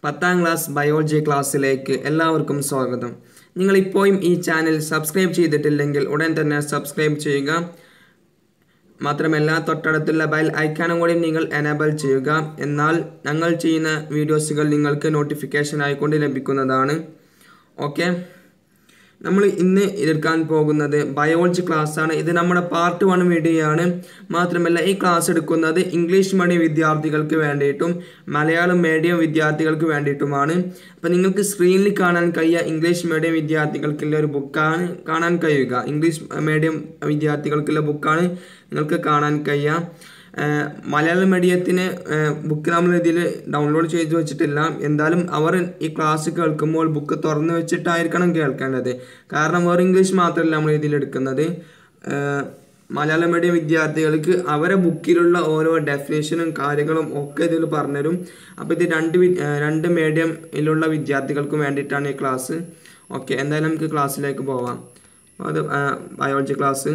പത്താം class biology ക്ലാസ്സിലേക്ക് എല്ലാവർക്കും സ്വാഗതം നിങ്ങൾ ഇപ്പോഴും ഈ ചാനൽ സബ്സ്ക്രൈബ് ചെയ്തിട്ടില്ലെങ്കിൽ ഉടൻ തന്നെ സബ്സ്ക്രൈബ് ചെയ്യുക മാത്രമല്ല തൊട്ടടുത്തുള്ള ബെൽ ഐക്കാനും കൂടി നിങ്ങൾ എനേബിൾ ചെയ്യുക എന്നാൽ ഞങ്ങൾ ചെയ്യുന്ന വീഡിയോസുകൾ നിങ്ങൾക്ക് നോട്ടിഫിക്കേഷൻ ആയിക്കൊണ്ട് ലഭിക്കുന്നതാണ് ഓക്കെ നമ്മൾ ഇന്ന് എടുക്കാൻ പോകുന്നത് ബയോളജി ക്ലാസ് ആണ് ഇത് നമ്മുടെ പാർട്ട് വൺ വീഡിയോ ആണ് മാത്രമല്ല ഈ ക്ലാസ് എടുക്കുന്നത് ഇംഗ്ലീഷ് മീഡിയം വിദ്യാർത്ഥികൾക്ക് വേണ്ടിയിട്ടും മലയാളം മീഡിയം വിദ്യാർത്ഥികൾക്ക് വേണ്ടിയിട്ടുമാണ് അപ്പോൾ നിങ്ങൾക്ക് സ്ക്രീനിൽ കാണാൻ കഴിയുക ഇംഗ്ലീഷ് മീഡിയം വിദ്യാർത്ഥികൾക്കുള്ള ഒരു ബുക്കാണ് കാണാൻ കഴിയുക ഇംഗ്ലീഷ് മീഡിയം വിദ്യാർത്ഥികൾക്കുള്ള ബുക്കാണ് നിങ്ങൾക്ക് കാണാൻ കഴിയുക ഏഹ് മലയാളം മീഡിയത്തിന് ബുക്ക് നമ്മൾ ഇതിൽ ഡൗൺലോഡ് ചെയ്ത് വെച്ചിട്ടില്ല എന്തായാലും അവർ ഈ ക്ലാസ് കേൾക്കുമ്പോൾ ബുക്ക് തുറന്നു വെച്ചിട്ടായിരിക്കണം കേൾക്കേണ്ടത് കാരണം വേറെ ഇംഗ്ലീഷ് മാത്രമല്ല നമ്മൾ ഇതിൽ എടുക്കുന്നത് ഏഹ് മലയാളം മീഡിയം വിദ്യാർത്ഥികൾക്ക് അവരെ ബുക്കിലുള്ള ഓരോ ഡെഫിനേഷനും കാര്യങ്ങളും ഒക്കെ ഇതിൽ പറഞ്ഞുതരും അപ്പോൾ ഇത് രണ്ട് വി- ഏഹ് രണ്ട് മീഡിയമിലുള്ള വിദ്യാർത്ഥികൾക്കും വേണ്ടിയിട്ടാണ് ഈ ക്ലാസ് ഓക്കെ എന്തായാലും നമുക്ക് ക്ലാസ്സിലേക്ക് പോവാം അത് ബയോളജി ക്ലാസ്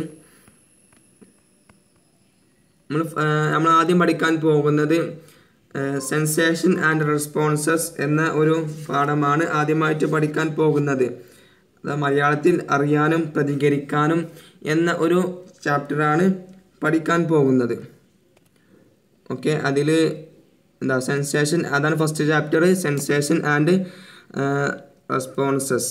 നമ്മൾ നമ്മൾ ആദ്യം പഠിക്കാൻ പോകുന്നത് സെൻസേഷൻ ആൻഡ് റെസ്പോൺസസ് എന്ന ഒരു പാഠമാണ് ആദ്യമായിട്ട് പഠിക്കാൻ പോകുന്നത് അത് മലയാളത്തിൽ അറിയാനും പ്രതികരിക്കാനും എന്ന ഒരു ചാപ്റ്ററാണ് പഠിക്കാൻ പോകുന്നത് ഓക്കെ അതിൽ എന്താ സെൻസേഷൻ അതാണ് first chapter sensation and responses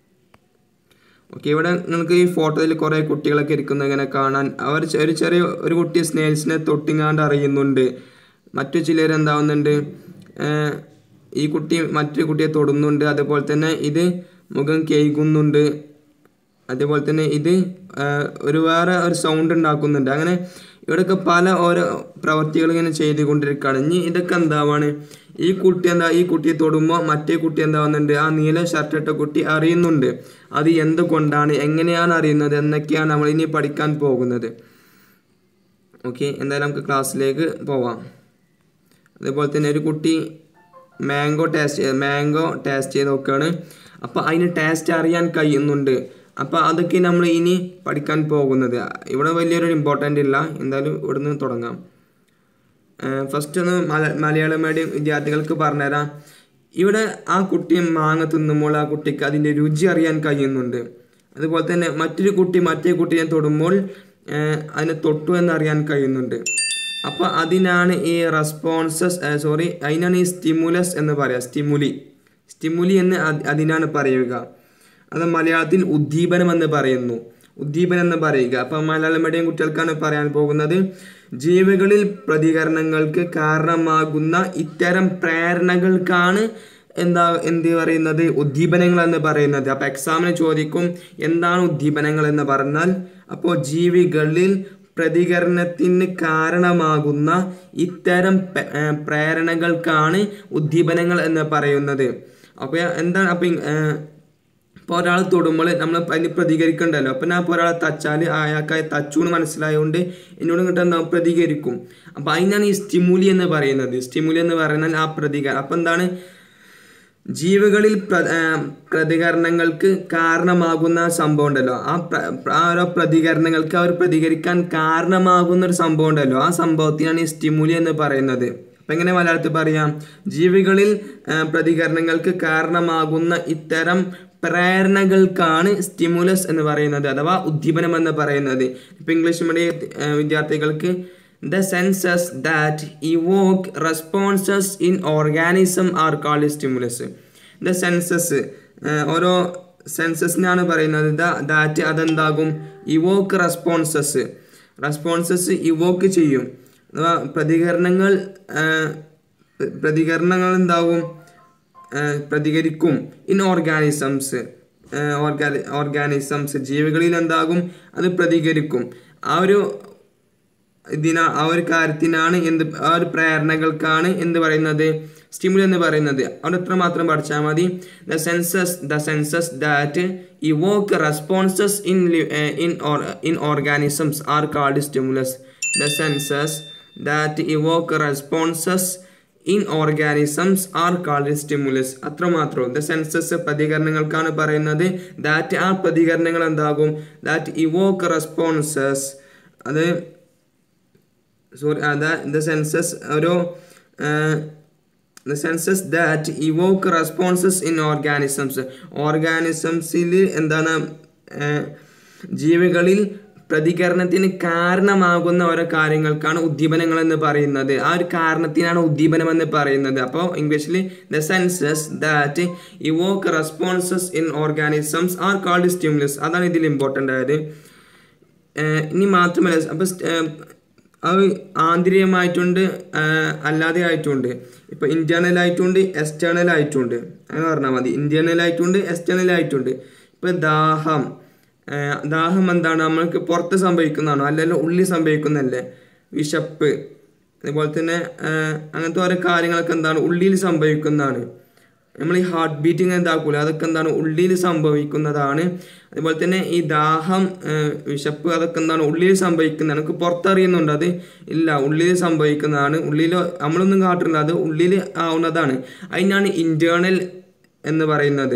okay ഇവിടെ നിങ്ങൾക്ക് ഈ ഫോട്ടോയിൽ കുറേ കുട്ടികളൊക്കെ ഇരിക്കുന്നത് ഇങ്ങനെ കാണാൻ അവർ ചെ- ഒരു ചെറിയ ഒരു കുട്ടി സ്നേൽസിനെ തൊട്ടിങ്ങാണ്ട് അറിയുന്നുണ്ട് മറ്റു ചിലർ എന്താവുന്നുണ്ട് ഏഹ് ഈ കുട്ടി മറ്റൊരു കുട്ടിയെ തൊടുന്നുണ്ട് അതുപോലെ തന്നെ ഇത് മുഖം കേൾക്കുന്നുണ്ട് അതേപോലെ തന്നെ ഇത് ആഹ്, ഒരു വേറെ ഒരു സൗണ്ട് ഉണ്ടാക്കുന്നുണ്ട് അങ്ങനെ ഇവിടെയൊക്കെ പല ഓരോ പ്രവർത്തികൾ ഇങ്ങനെ ചെയ്തുകൊണ്ടിരിക്കുകയാണ് ഇനി ഇതൊക്കെ എന്താവാണ് ഈ കുട്ടി എന്താ ഈ കുട്ടിയെ തൊടുമ്പോൾ മറ്റേ കുട്ടി എന്താവുന്നുണ്ട് ആ നീല ഷർട്ട് ഇട്ട കുട്ടി അറിയുന്നുണ്ട് അത് എന്തുകൊണ്ടാണ് എങ്ങനെയാണ് അറിയുന്നത് എന്നൊക്കെയാണ് നമ്മൾ ഇനി പഠിക്കാൻ പോകുന്നത് ഓക്കെ എന്തായാലും നമുക്ക് ക്ലാസ്സിലേക്ക് പോവാം അതേപോലെ തന്നെ ഒരു കുട്ടി മാംഗോ ടേസ്റ്റ് മാംഗോ ടേസ്റ്റ് ചെയ്ത് നോക്കുകയാണ് അപ്പോൾ അതിന് ടേസ്റ്റ് അറിയാൻ കഴിയുന്നുണ്ട് അപ്പോൾ അതൊക്കെ നമ്മൾ ഇനി പഠിക്കാൻ പോകുന്നത് ഇവിടെ വലിയൊരു ഇമ്പോർട്ടൻ്റ് ഇല്ല എന്തായാലും ഇവിടുന്ന് തുടങ്ങാം ഫസ്റ്റ് ഒന്ന് മല മലയാളം മീഡിയം വിദ്യാർത്ഥികൾക്ക് പറഞ്ഞുതരാം ഇവിടെ ആ കുട്ടി മാങ്ങ തിന്നുമ്പോൾ ആ കുട്ടിക്ക് അതിൻ്റെ രുചി അറിയാൻ കഴിയുന്നുണ്ട് അതുപോലെ തന്നെ മറ്റൊരു കുട്ടി മറ്റേ കുട്ടിയെ തൊടുമ്പോൾ ഏഹ്, അതിനെ തൊട്ടു എന്ന് അറിയാൻ കഴിയുന്നുണ്ട് അപ്പോൾ അതിനാണ് ഈ റെസ്പോൺസസ് സോറി അതിനാണ് ഈ സ്റ്റിമുലസ് എന്ന് പറയുക സ്റ്റിമുലി സ്റ്റിമുലി എന്ന് അത് അതിനാണ് പറയുക അത് മലയാളത്തിൽ ഉദ്ദീപനം എന്ന് പറയുന്നു ഉദ്ദീപനം എന്ന് പറയുക അപ്പം മലയാളം മീഡിയം കുട്ടികൾക്കാണ് പറയാൻ പോകുന്നത് ജീവികളിൽ പ്രതികരണങ്ങൾക്ക് കാരണമാകുന്ന ഇത്തരം പ്രേരണകൾക്കാണ് എന്താ എന്ത് പറയുന്നത് ഉദ്ദീപനങ്ങൾ എന്ന് പറയുന്നത് അപ്പം എക്സാമിന് ചോദിക്കും എന്താണ് ഉദ്ദീപനങ്ങൾ എന്ന് പറഞ്ഞാൽ അപ്പോൾ ജീവികളിൽ പ്രതികരണത്തിന് കാരണമാകുന്ന ഇത്തരം പ- ഏ, പ്രേരണകൾക്കാണ് ഉദ്ദീപനങ്ങൾ എന്ന് പറയുന്നത് അപ്പോൾ എന്താണ് അപ്പം ഇപ്പോൾ ഒരാൾ തൊടുമ്പോൾ നമ്മൾ അതിന് പ്രതികരിക്കണ്ടല്ലോ അപ്പം ഞാൻ ഇപ്പോൾ ഒരാളെ തച്ചാൽ അയാൾക്ക് തച്ചൂന്ന് മനസ്സിലായതുകൊണ്ട് എന്നോട് ഇങ്ങോട്ട് എന്താ പ്രതികരിക്കും അപ്പം അതിനാണ് ഈ സ്റ്റിമുലി എന്ന് പറയുന്നത് സ്റ്റിമുലി എന്ന് പറയുന്നത് ആ പ്രതികരണം അപ്പം എന്താണ് ജീവികളിൽ പ്ര ആ, പ്രതികരണങ്ങൾക്ക് കാരണമാകുന്ന സംഭവം ഉണ്ടല്ലോ ആ പ്ര- പ്ര- ആ ഓരോ പ്രതികരണങ്ങൾക്ക് അവർ പ്രതികരിക്കാൻ കാരണമാകുന്ന ഒരു സംഭവം ഉണ്ടല്ലോ ആ സംഭവത്തിനാണ് ഈ സ്റ്റിമുലി എന്ന് പറയുന്നത് അപ്പം എങ്ങനെ മലയാളത്തിൽ പറയാം ജീവികളിൽ ആ, പ്രതികരണങ്ങൾക്ക് കാരണമാകുന്ന ഇത്തരം പ്രേരണകൾക്കാണ് സ്റ്റിമുലസ് എന്ന് പറയുന്നത് അഥവാ ഉദ്ദീപനം എന്ന് പറയുന്നത് ഇപ്പം ഇംഗ്ലീഷ് മീഡിയം ആ, വിദ്യാർത്ഥികൾക്ക് the senses that evoke responses in organism are called stimulus the senses ഓരോ സെൻസസിനാണ് പറയുന്നത് ദാറ്റ് അതെന്താകും ഇവോക്ക് റെസ്പോൺസസ് റെസ്പോൺസസ് ഇവോക്ക് ചെയ്യും അഥവാ പ്രതികരണങ്ങൾ ആ, പ്രതികരണങ്ങൾ എന്താകും ആ, പ്രതികരിക്കും ഇൻ ഓർഗാനിസംസ് ഓർഗാനിസംസ് ജീവികളിൽ എന്താകും അത് പ്രതികരിക്കും ആ ഒരു ഇതിന ആ ഒരു കാര്യത്തിനാണ് എന്ത് ആ ഒരു പ്രേരണകൾക്കാണ് എന്ത് പറയുന്നത് സ്റ്റിമുലി എന്ന് പറയുന്നത് അവിടെ എത്ര മാത്രം പഠിച്ചാൽ മതി the senses the senses that evoke responses in in in organisms are called stimulus the senses that evoke responses in organisms are called stimulus അത്രമാത്രം ദ സെൻസസ് പ്രതികരണങ്ങൾക്കാണ് പറയുന്നത് ദാറ്റ് ആ പ്രതികരണങ്ങൾ എന്താകും ദാറ്റ് ഇവോക്ക് റെസ്പോൺസസ് അത് സോറി അതാ the senses ഒരു the senses that evoke responses in organisms ഓർഗാനിസംസിൽ എന്താണ് ഏർ, ജീവികളിൽ പ്രതികരണത്തിന് കാരണമാകുന്ന ഓരോ കാര്യങ്ങൾക്കാണ് ഉദ്ദീപനങ്ങൾ എന്ന് പറയുന്നത് ആ ഒരു കാരണത്തിനാണ് ഉദ്ദീപനം എന്ന് പറയുന്നത് അപ്പോൾ ഇംഗ്ലീഷിൽ the senses that evoke responses in organisms are called stimulus അതാണ് ഇതിൽ ഇമ്പോർട്ടൻ്റ് ആയത് ഏഹ് ഇനി മാത്രമല്ല അപ്പം അത് ആന്തരികമായിട്ടുണ്ട് ഏഹ് അല്ലാതെ ആയിട്ടുണ്ട് ഇപ്പം ഇൻറ്റേർണൽ ആയിട്ടുണ്ട് എക്സ്റ്റേണൽ ആയിട്ടുണ്ട് അങ്ങനെ പറഞ്ഞാൽ മതി ഇൻറ്റേർണൽ ആയിട്ടുണ്ട് എക്സ്റ്റേണൽ ആയിട്ടുണ്ട് ഇപ്പം ദാഹം ഏഹ് ദാഹം എന്താണ് നമ്മൾക്ക് പുറത്ത് സംഭവിക്കുന്നതാണോ അല്ലല്ലോ ഉള്ളിൽ സംഭവിക്കുന്നതല്ലേ വിശപ്പ് അതുപോലെ തന്നെ ഏഹ് അങ്ങനത്തെ ഓരോ കാര്യങ്ങളൊക്കെ എന്താണ് ഉള്ളിൽ സംഭവിക്കുന്നതാണ് നമ്മൾ ഈ ഹാർട്ട് ബീറ്റിംഗ് എന്താക്കൂല അതൊക്കെ എന്താണ് ഉള്ളിൽ സംഭവിക്കുന്നതാണ് അതുപോലെ തന്നെ ഈ ദാഹം ഏഹ് വിശപ്പ് അതൊക്കെ എന്താണ് ഉള്ളിൽ സംഭവിക്കുന്നതാണ് നമുക്ക് പുറത്തറിയുന്നുണ്ട് അത് ഇല്ല ഉള്ളിൽ സംഭവിക്കുന്നതാണ് ഉള്ളിൽ നമ്മളൊന്നും കാട്ടില്ല അത് ഉള്ളിൽ ആവുന്നതാണ് അതിനാണ് ഇന്റേണൽ എന്ന് പറയുന്നത്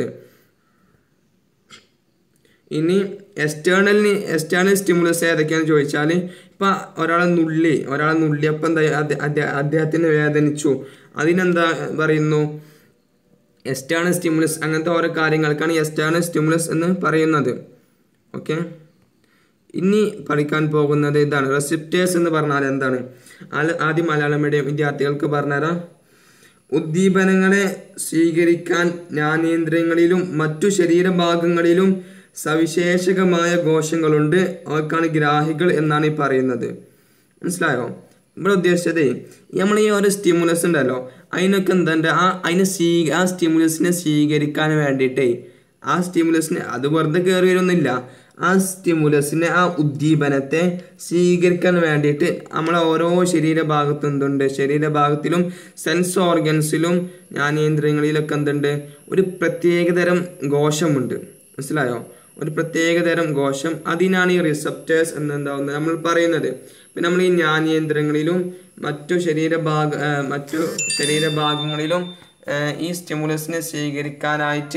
ഇനി എക്സ്റ്റേണലിന് എക്സ്റ്റേണൽ സ്റ്റിമുലസ് ഏതൊക്കെയാണെന്ന് ചോദിച്ചാൽ ഇപ്പം ഒരാളെ നുള്ളി ഒരാളെ നുള്ളി അപ്പം എന്താ അദ്ദേ- അദ്ദേ- അദ്ദേഹത്തിന് വേദനിച്ചു അതിനെന്താ പറയുന്നു എക്സ്റ്റേണൽ സ്റ്റിമുലസ് അങ്ങനത്തെ ഓരോ കാര്യങ്ങൾക്കാണ് എക്സ്റ്റേണൽ സ്റ്റിമുലസ് എന്ന് പറയുന്നത് ഓക്കെ ഇനി പഠിക്കാൻ പോകുന്നത് ഇതാണ് റെസിപ്റ്റേഴ്സ് എന്ന് പറഞ്ഞാൽ എന്താണ് ആല- ആദ്യം മലയാളം മീഡിയം വിദ്യാർത്ഥികൾക്ക് പറഞ്ഞുതരാം ഉദ്ദീപനങ്ങളെ സ്വീകരിക്കാൻ ജ്ഞാനേന്ദ്രിയങ്ങളിലും മറ്റു ശരീരഭാഗങ്ങളിലും സവിശേഷകമായ കോശങ്ങളുണ്ട് അവക്കാണ് ഗ്രാഹികൾ എന്നാണ് ഈ പറയുന്നത് മനസ്സിലായോ ഇവിടെ ഉദ്ദേശിച്ചതേ നമ്മൾ ഈ ഓരോ സ്റ്റിമുലസ് ഉണ്ടല്ലോ അതിനൊക്കെ എന്തുണ്ട് ആ അതിനെ സ്വീ ആ സ്റ്റിമുലസിനെ സ്വീകരിക്കാൻ വേണ്ടിയിട്ടേ ആ സ്റ്റിമുലസിനെ അത് വെറുതെ കയറി വരുന്നില്ല ആ സ്റ്റിമുലസിനെ ആ ഉദ്ദീപനത്തെ സ്വീകരിക്കാൻ വേണ്ടിയിട്ട് നമ്മളെ ഓരോ ശരീരഭാഗത്തും എന്തുണ്ട് ശരീരഭാഗത്തിലും സെൻസ് ഓർഗൻസിലും ജ്ഞാനേന്ദ്രിയങ്ങളിലൊക്കെ എന്തുണ്ട് ഒരു പ്രത്യേകതരം കോശമുണ്ട് മനസ്സിലായോ ഒരു പ്രത്യേകതരം കോശം അതിനാണ് ഈ റിസപ്റ്റേഴ്സ് എന്നെന്താവുന്നത് നമ്മൾ പറയുന്നത് പിന്നെ നമ്മൾ ഈ ജ്ഞാനേന്ദ്രങ്ങളിലും മറ്റു ശരീരഭാഗ ആ, മറ്റു ശരീരഭാഗങ്ങളിലും ആ, ഈ സ്റ്റിമുലസിനെ സ്വീകരിക്കാനായിട്ട്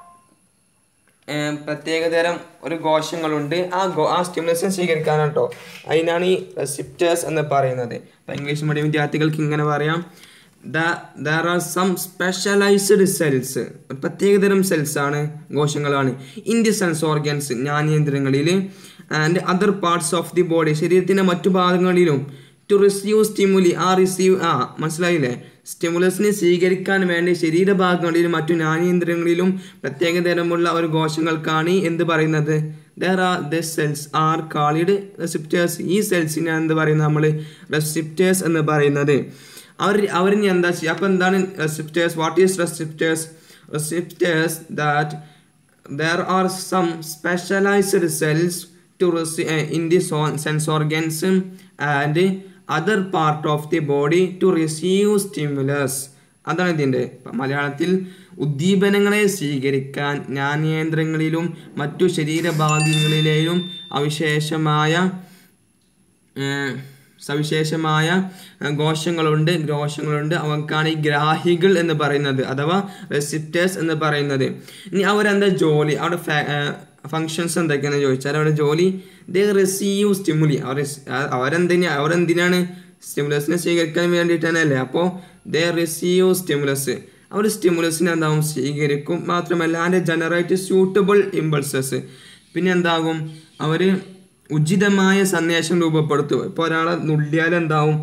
ഏർ പ്രത്യേകതരം ഒരു കോശങ്ങളുണ്ട് ആ ഗോ ആ സ്റ്റിമുലസിനെ സ്വീകരിക്കാനാണ് കേട്ടോ അതിനാണ് ഈ റെസിപ്റ്റേഴ്സ് എന്ന് പറയുന്നത് അപ്പം ഇംഗ്ലീഷ് മീഡിയം വിദ്യാർത്ഥികൾക്ക് ഇങ്ങനെ പറയാം there are some specialised cells പ്രത്യേകതരം സെൽസ് ആണ് കോശങ്ങളാണ് ഇൻ ദി സെൻസ് ഓർഗൻസ് ജ്ഞാനേന്ദ്രങ്ങളിൽ and other parts of the body ശരീരത്തിൻ്റെ മറ്റു ഭാഗങ്ങളിലും ടു റിസീവ് സ്റ്റിമുലി ആ റിസീവ് ആ മനസ്സിലായില്ലേ സ്റ്റിമുലസിനെ സ്വീകരിക്കാൻ വേണ്ടി ശരീരഭാഗങ്ങളിലും മറ്റു ജ്ഞാനേന്ദ്രിയങ്ങളിലും പ്രത്യേകതരമുള്ള ഒരു കോശങ്ങൾക്കാണ് എന്ത് പറയുന്നത് there are the cells are called receptors ഈ സെൽസിനെ എന്ത് പറയുന്നത് നമ്മൾ റെസിപ്റ്റേഴ്സ് എന്ന് പറയുന്നത് അവർ അവരിനി എന്താ ചെയ്യുക അപ്പോൾ എന്താണ് receptors what is receptors receptors that there are some specialized cells to receive uh, in the so- sense organs and other part of the body to receive stimulus അതാണ് ഇതിൻ്റെ ഇപ്പം മലയാളത്തിൽ ഉദ്ദീപനങ്ങളെ സ്വീകരിക്കാൻ ജ്ഞാനേന്ദ്രങ്ങളിലും മറ്റു ശരീരഭാഗങ്ങളിലെയും അവിശേഷമായ ഏഹ് സവിശേഷമായ ഏഹ് കോശങ്ങളുണ്ട് കോശങ്ങളുണ്ട് അവക്കാണ് ഈ ഗ്രാഹികൾ എന്ന് പറയുന്നത് അഥവാ റെസിപ്റ്റേഴ്സ് എന്ന് പറയുന്നത് ഇനി അവരെന്താ ജോലി അവിടെ ഫങ്ഷൻസ് എന്തൊക്കെയാണെന്ന് ചോദിച്ചാൽ അവരുടെ ജോലി ദേ റിസീവ് സ്റ്റിമുലി അവർ അവരെന്തിനാ അവരെന്തിനാണ് സ്റ്റിമുലസിനെ സ്വീകരിക്കാൻ വേണ്ടിയിട്ടാണല്ലേ അപ്പോൾ ദേ റിസീവ് സ്റ്റിമുലസ് അവർ സ്റ്റിമുലസിനെ എന്താവും സ്വീകരിക്കും മാത്രമല്ല അതിൻ്റെ ജനറേറ്റ് സ്യൂട്ടബിൾ ഇമ്പൾസസ് പിന്നെ എന്താകും അവർ ഉചിതമായ സന്ദേശം രൂപപ്പെടുത്തും ഇപ്പോൾ ഒരാളെ നുള്ളിയാൽ എന്താവും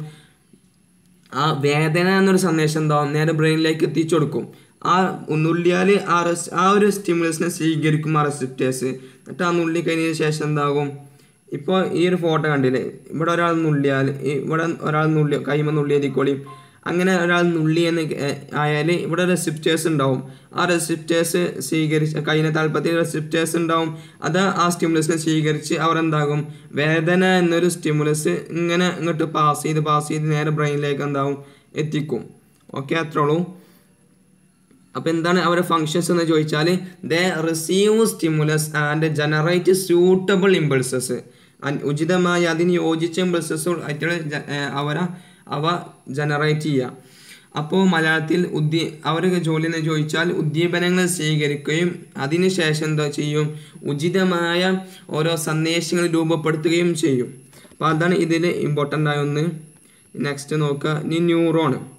ആ വേദന എന്നൊരു സന്ദേശം എന്താവും നേരെ ബ്രെയിനിലേക്ക് എത്തിച്ചു കൊടുക്കും ആ നുള്ളിയാൽ ആ റെസ് ആ ഒരു സ്റ്റിമുലസിനെ സ്വീകരിക്കും ആ റെസിപ്റ്റേഴ്സ് എന്നിട്ട് ആ നുള്ളി കഴിഞ്ഞതിന് ശേഷം എന്താകും ഇപ്പോൾ ഈ ഒരു ഫോട്ടോ കണ്ടില്ലേ ഇവിടെ ഒരാൾ നുള്ളിയാൽ ഈ- ഇവിടെ ഒരാൾ നുള്ളി കൈമ നുള്ളിയതിക്കോളിയും അങ്ങനെ ഒരാൾ നുള്ളി എന്ന് ആയാൽ ഇവിടെ റെസിപ്റ്റേഴ്സ് ഉണ്ടാവും ആ റെസിപ്റ്റേഴ്സ് സ്വീകരിച്ച് കൈയിനെ താല്പര്യത്തിൽ റെസിപ്റ്റേഴ്സ് ഉണ്ടാവും അത് ആ സ്റ്റിമുലസിനെ സ്വീകരിച്ച് അവർ എന്താകും വേദന എന്നൊരു സ്റ്റിമുലസ് ഇങ്ങനെ ഇങ്ങോട്ട് പാസ് ചെയ്ത് പാസ് ചെയ്ത് നേരെ ബ്രെയിനിലേക്ക് എന്താവും എത്തിക്കും ഓക്കെ അത്രേ ഉള്ളൂ അപ്പോൾ എന്താണ് അവരുടെ ഫങ്ഷൻസ് എന്ന് ചോദിച്ചാൽ they receive stimulus and generate suitable impulses ഉചിതമായ അതിന് യോജിച്ച ഇമ്പൾസസ് ആയിട്ടുള്ള അവരെ അവ ജനറേറ്റ് ചെയ്യുക അപ്പോൾ മലയാളത്തിൽ ഉദ്ദീ അവരുടെ ജോലി എന്ന് ചോദിച്ചാൽ ഉദ്ദീപനങ്ങൾ സ്വീകരിക്കുകയും അതിനുശേഷം എന്താ ചെയ്യും ഉചിതമായ ഓരോ സന്ദേശങ്ങൾ രൂപപ്പെടുത്തുകയും ചെയ്യും അപ്പോൾ അതാണ് ഇതിൽ ഇമ്പോർട്ടൻ്റ് ആയ ഒന്ന് നെക്സ്റ്റ് നോക്കുക ഇനി ന്യൂറോൺ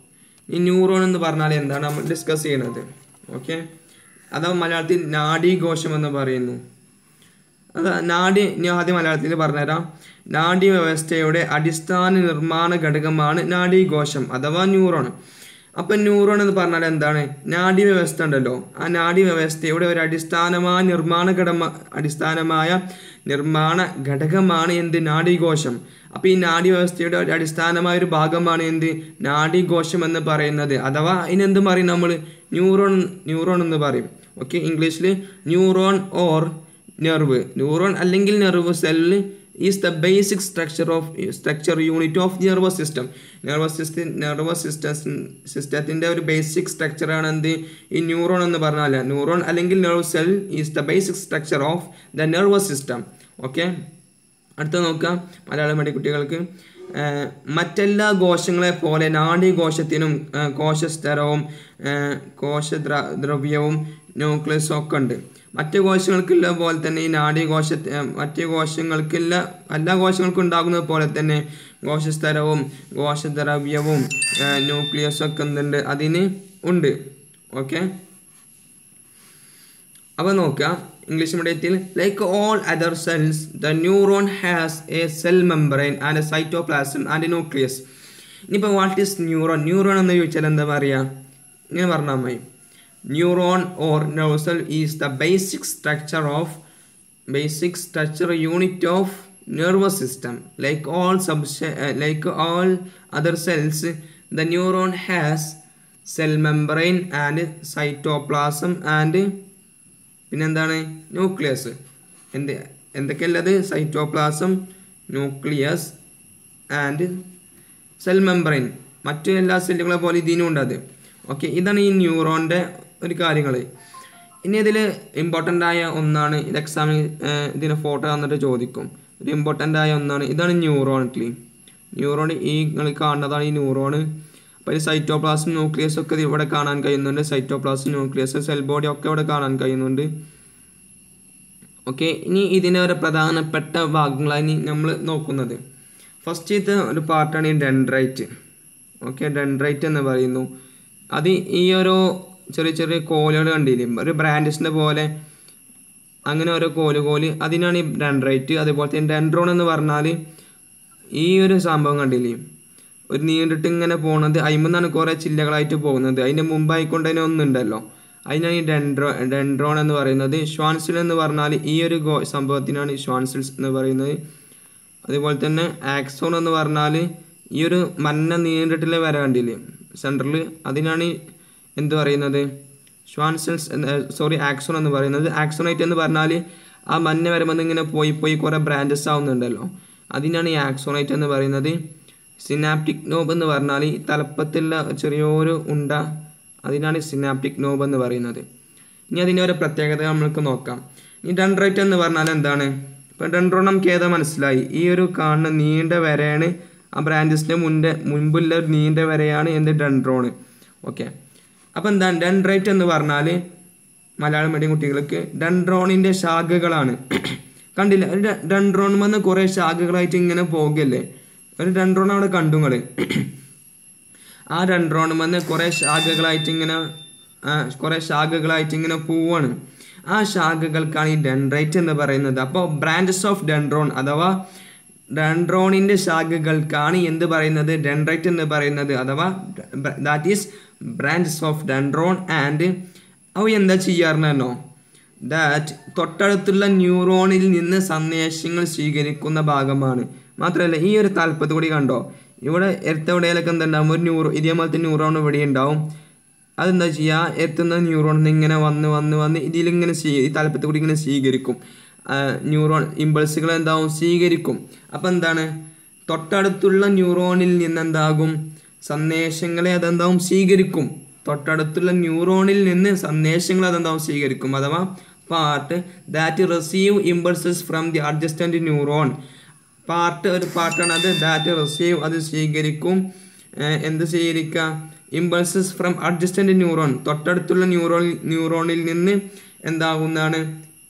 ഈ ന്യൂറോൺ എന്ന് പറഞ്ഞാൽ എന്താണ് നമ്മൾ ഡിസ്കസ് ചെയ്യണത് ഓക്കെ അഥവാ മലയാളത്തിൽ നാഡീഘോഷം എന്ന് പറയുന്നു അത് നാഡി ഞാൻ ആദ്യം മലയാളത്തിൽ പറഞ്ഞുതരാം നാഡി വ്യവസ്ഥയുടെ അടിസ്ഥാന നിർമ്മാണ ഘടകമാണ് നാഡീഘോഷം അഥവാ ന്യൂറോൺ അപ്പം ന്യൂറോൺ എന്ന് പറഞ്ഞാൽ എന്താണ് നാഡി വ്യവസ്ഥ ഉണ്ടല്ലോ ആ നാഡി വ്യവസ്ഥയുടെ ഒരു അടിസ്ഥാനമായ നിർമ്മാണ ഘടമ അടിസ്ഥാനമായ നിർമ്മാണ ഘടകമാണ് എന്ത് നാഡീഘോഷം അപ്പോൾ ഈ നാഡി വ്യവസ്ഥയുടെ ഒരു അടിസ്ഥാനമായ ഒരു ഭാഗമാണ് എന്ത് നാഡീഘോഷം എന്ന് പറയുന്നത് അഥവാ അതിനെന്ത് പറയും നമ്മൾ ന്യൂറോൺ ന്യൂറോൺ എന്ന് പറയും ഓക്കെ ഇംഗ്ലീഷിൽ ന്യൂറോൺ ഓർ നെർവ് ന്യൂറോൺ അല്ലെങ്കിൽ nerve cell is the basic structure of structure unit of nervous system nervous system nervous system സിസ്റ്റത്തിൻ്റെ ഒരു ബേസിക് സ്ട്രക്ചറാണ് എന്ത് ഈ ന്യൂറോൺ എന്ന് പറഞ്ഞാൽ ന്യൂറോൺ അല്ലെങ്കിൽ nerve cell is the basic structure of the nervous system okay അടുത്ത നോക്കാം മലയാളം മടി കുട്ടികൾക്ക് ഏഹ് മറ്റെല്ലാ കോശങ്ങളെ പോലെ നാഡീകോശത്തിനും ഏഹ് കോശസ്തരവും ഏഹ് കോശദ്ര ദ്രവ്യവും ന്യൂക്ലിയസും ഒക്കെ ഉണ്ട് മറ്റ് കോശങ്ങൾക്കുള്ള പോലെ തന്നെ ഈ നാഡീകോശ ഏഹ് മറ്റ് കോശങ്ങൾക്കുള്ള എല്ലാ കോശങ്ങൾക്കും ഉണ്ടാകുന്നത് പോലെ തന്നെ കോശസ്തരവും കോശദ്രവ്യവും ഏഹ് ന്യൂക്ലിയസും ഒക്കെ എന്തുണ്ട് അതിന് ഉണ്ട് ഓക്കെ അപ്പോൾ നോക്കുക ഇംഗ്ലീഷ് മീഡിയത്തിൽ like all other cells the neuron has a cell membrane and a cytoplasm and nucleus ഇനിയിപ്പോൾ വാട്ട് ഈസ് ന്യൂറോൺ ന്യൂറോൺ എന്ന് ചോദിച്ചാൽ എന്താ പറയുക ഇങ്ങനെ പറഞ്ഞാൽ മതി neuron or nerve is the basic structure of basic structure unit of nervous system like all subs uh, like all other cells the neuron has cell membrane and cytoplasm and പിന്നെന്താണ് nucleus എന്ത് എന്തൊക്കെയുള്ളത് cytoplasm nucleus and cell membrane മറ്റു എല്ലാ സെല്ലുകളെ പോലെ ഇതിനും ഉണ്ട് അത് ഓക്കെ ഇതാണ് ഈ ന്യൂറോണിൻ്റെ ഒരു കാര്യങ്ങൾ ഇനി ഇതിൽ ഇമ്പോർട്ടൻ്റ് ആയ ഒന്നാണ് ഇത് എക്സാമിന് ഇതിന് ഫോട്ടോ തന്നിട്ട് ചോദിക്കും ഒരു ഇമ്പോർട്ടൻ്റ് ആയ ഒന്നാണ് ഇതാണ് ന്യൂറോണിക്കലി ന്യൂറോൺ ഈ നിങ്ങൾ കാണുന്നതാണ് ഈ ന്യൂറോണ് അപ്പോൾ ഈ സൈറ്റോപ്ലാസം ന്യൂക്ലിയസ് ഒക്കെ ഇത് ഇവിടെ കാണാൻ കഴിയുന്നുണ്ട് സൈറ്റോപ്ലാസം ന്യൂക്ലിയസ് സെൽ ബോഡി ഒക്കെ ഇവിടെ കാണാൻ കഴിയുന്നുണ്ട് ഓക്കെ ഇനി ഇതിൻ്റെ ഒരു പ്രധാനപ്പെട്ട ഭാഗങ്ങളാണ് നമ്മൾ നോക്കുന്നത് ഫസ്റ്റ് ഇത് ഒരു പാർട്ടാണ് ഈ ഡെൻഡ്രൈറ്റ് ഓക്കെ ഡെൻഡ്രൈറ്റ് എന്ന് പറയുന്നു അത് ഈ ഒരു ചെറിയ ചെറിയ കോലുകൾ കണ്ടില്ലേ ഒരു ബ്രാൻഡിസിൻ്റെ പോലെ അങ്ങനെ ഓരോ കോല് കോല് അതിനാണ് ഈ ഡെൻഡ്രൈറ്റ് അതുപോലെ തന്നെ ഡെൻഡ്രോൺ എന്ന് പറഞ്ഞാൽ ഈ ഒരു സംഭവം കണ്ടില്ലേ ഒരു നീണ്ടിട്ട് ഇങ്ങനെ പോണത് അയിമെന്നാണ് കുറേ ചില്ലകളായിട്ട് പോകുന്നത് അതിൻ്റെ മുമ്പായിക്കൊണ്ട് തന്നെ ഒന്നുണ്ടല്ലോ അതിനാണ് ഈ ഡെൻഡ്രോ ഡെൻഡ്രോൺ എന്ന് പറയുന്നത് ഷ്വാൻസിൽ എന്ന് പറഞ്ഞാൽ ഈ ഒരു ഗോ സംഭവത്തിനാണ് ഷ്വാൻസിൽസ് എന്ന് പറയുന്നത് അതുപോലെ തന്നെ ആക്സോൺ എന്ന് പറഞ്ഞാൽ ഈ ഒരു മഞ്ഞ നീണ്ടിട്ടുള്ള വര കണ്ടില്ലേ സെൻറ്ററിൽ അതിനാണ് ഈ എന്ത് പറയുന്നത് ഷ്വാൻസിൽസ് സോറി ആക്സോൺ എന്ന് പറയുന്നത് ആക്സോണൈറ്റ് എന്ന് പറഞ്ഞാൽ ആ മഞ്ഞ വരുമ്പോൾ ഇങ്ങനെ പോയി പോയി കുറേ ബ്രാഞ്ചസ് ആവുന്നുണ്ടല്ലോ അതിനാണ് ഈ ആക്സോണൈറ്റ് എന്ന് പറയുന്നത് സിനാപ്റ്റിക് നോബ് എന്ന് പറഞ്ഞാൽ ഈ തലപ്പത്തുള്ള ചെറിയൊരു ഉണ്ട അതിനാണ് സിനാപ്റ്റിക് നോബ് എന്ന് പറയുന്നത് ഇനി അതിൻ്റെ ഒരു പ്രത്യേകത നമ്മൾക്ക് നോക്കാം ഈ ഡെൻഡ്രൈറ്റ് എന്ന് പറഞ്ഞാൽ എന്താണ് ഇപ്പം ഡെൻഡ്രോൺ നമുക്ക് ഏതാ മനസ്സിലായി ഈ ഒരു കാണുന്ന നീണ്ട വരയാണ് ആ ബ്രാഞ്ചസിൻ്റെ മുൻപ് മുൻപുള്ള ഒരു നീണ്ട വരയാണ് എന്ത് ഡെൻഡ്രോണ് ഓക്കെ അപ്പം എന്താണ് ഡെൻഡ്രൈറ്റ് എന്ന് പറഞ്ഞാൽ മലയാളം മീഡിയം കുട്ടികൾക്ക് ഡെൻഡ്രോണിൻ്റെ ശാഖകളാണ് കണ്ടില്ല ഒരു ഡെൻഡ്രോൺ വന്ന് കുറേ ശാഖകളായിട്ട് ഇങ്ങനെ പോകുകയല്ലേ ഒരു ഡെൻഡ്രോൺ അവിടെ കണ്ടു നിങ്ങൾ ആ ഡെൻഡ്രോൺ വന്ന് കുറേ ശാഖകളായിട്ട് ഇങ്ങനെ കുറേ ശാഖകളായിട്ട് ഇങ്ങനെ പോവാണ് ആ ശാഖകൾക്കാണ് ഈ ഡെൻഡ്രൈറ്റ് എന്ന് പറയുന്നത് അപ്പോൾ ബ്രാഞ്ചസ് ഓഫ് ഡെൻഡ്രോൺ അഥവാ ഡെൻഡ്രോണിൻ്റെ ശാഖകൾക്കാണ് എന്ത് പറയുന്നത് ഡെൻഡ്രൈറ്റ് എന്ന് പറയുന്നത് അഥവാ that is branches of dendron and അവ എന്താ ചെയ്യാറുണ്ടോ ദാറ്റ് തൊട്ടടുത്തുള്ള ന്യൂറോണിൽ നിന്ന് സന്ദേശങ്ങൾ സ്വീകരിക്കുന്ന ഭാഗമാണ് മാത്രമല്ല ഈ ഒരു തലപ്പത്ത് കൂടി കണ്ടോ ഇവിടെ എത്തെവിടെയൊക്കെ എന്തുണ്ടാവും ഒരു ന്യൂറോ ഇതേപോലത്തെ ന്യൂറോൺ ഇവിടെ ഉണ്ടാവും അതെന്താ ചെയ്യുക എത്തുന്ന ന്യൂറോണിൽ നിന്ന് ഇങ്ങനെ വന്ന് വന്ന് വന്ന് ഇതിലിങ്ങനെ സ്വീ ഈ തലപ്പത്ത് കൂടി ഇങ്ങനെ സ്വീകരിക്കും ന്യൂറോൺ ഇമ്പൾസുകൾ എന്താവും സ്വീകരിക്കും അപ്പം എന്താണ് തൊട്ടടുത്തുള്ള ന്യൂറോണിൽ നിന്ന് എന്താകും സന്ദേശങ്ങളെ അതെന്താവും സ്വീകരിക്കും തൊട്ടടുത്തുള്ള ന്യൂറോണിൽ നിന്ന് സന്ദേശങ്ങൾ അതെന്താവും സ്വീകരിക്കും അഥവാ part that receive impulses from the adjacent neuron part ഒരു പാർട്ടാണ് അത് ദാറ്റ് റിസീവ് അത് സ്വീകരിക്കും എന്ത് സ്വീകരിക്കുക ഇമ്പൾസസ് ഫ്രം അഡ്ജസ്റ്റൻറ്റ് ന്യൂറോൺ തൊട്ടടുത്തുള്ള ന്യൂറോൺ ന്യൂറോണിൽ നിന്ന് എന്താകുന്നതാണ്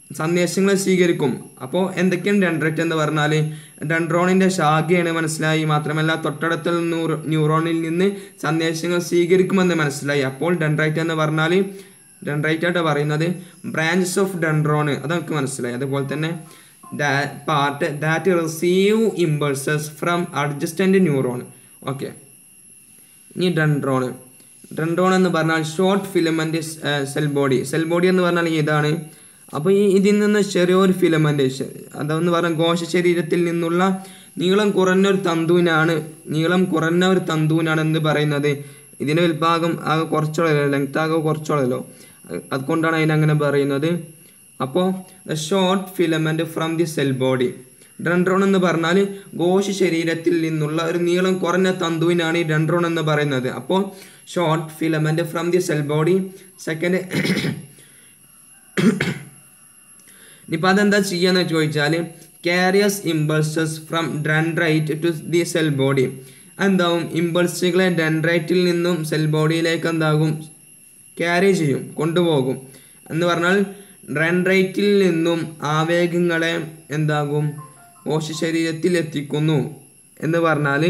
സന്ദേശങ്ങൾ സ്വീകരിക്കും അപ്പോൾ എന്തൊക്കെയാണ് ഡെൻഡ്രൈറ്റ് എന്ന് പറഞ്ഞാൽ ഡെൻഡ്രോണിൻ്റെ ശാഖയാണ് മനസ്സിലായി മാത്രമല്ല തൊട്ടടുത്തുള്ള ന്യൂറോ ന്യൂറോണിൽ നിന്ന് സന്ദേശങ്ങൾ സ്വീകരിക്കുമെന്ന് മനസ്സിലായി അപ്പോൾ ഡെൻഡ്രൈറ്റ് എന്ന് പറഞ്ഞാൽ ഡെൻഡ്രൈറ്റ് ആയിട്ട് പറയുന്നത് ബ്രാഞ്ചസ് ഓഫ് ഡെൻഡ്രോൺ അത് നമുക്ക് മനസ്സിലായി അതുപോലെ തന്നെ part that receive impulses from adjacent neuron okay ഇനി ഡെൻഡ്രോൺ ഡെൻഡ്രോൺ എന്ന് പറഞ്ഞാൽ short filament cell body cell body എന്ന് പറഞ്ഞാൽ ഇതാണ് അപ്പോൾ ഈ ഇതിൽ നിന്ന് ചെറിയൊരു ഫിലമെൻ്റ് അതെന്ന് പറഞ്ഞാൽ കോശ ശരീരത്തിൽ നിന്നുള്ള നീളം കുറഞ്ഞ ഒരു തന്തുവിനാണ് നീളം കുറഞ്ഞ ഒരു തന്തുവിനാണ് എന്ന് പറയുന്നത് ഇതിൻ്റെ വിൽഭാഗം ആകെ കുറച്ചുള്ളല്ലോ ലെങ്ത് ആകെ കുറച്ചുള്ളല്ലോ അതുകൊണ്ടാണ് അതിനങ്ങനെ പറയുന്നത് അപ്പോൾ the short filament from the cell body dendron എന്ന് പറഞ്ഞാൽ കോശ ശരീരത്തിൽ നിന്നുള്ള ഒരു നീളം കുറഞ്ഞ തന്തുവിനാണ് ഈ ഡെൻഡ്രോൺ എന്ന് പറയുന്നത് അപ്പോൾ short filament from the cell body second ഇനിയിപ്പോൾ അതെന്താ ചെയ്യാന്ന് ചോദിച്ചാൽ carries impulses from dendrite to the cell body എന്താവും ഇമ്പൾസുകളെ ഡെൻഡ്രൈറ്റിൽ നിന്നും സെൽ ബോഡിയിലേക്ക് എന്താകും ക്യാരി ചെയ്യും കൊണ്ടുപോകും എന്ന് പറഞ്ഞാൽ ഡെൻഡ്രൈറ്റിൽ നിന്നും ആവേഗങ്ങളെ എന്താകും കോശ ശരീരത്തിൽ എത്തിക്കുന്നു എന്ന് പറഞ്ഞാൽ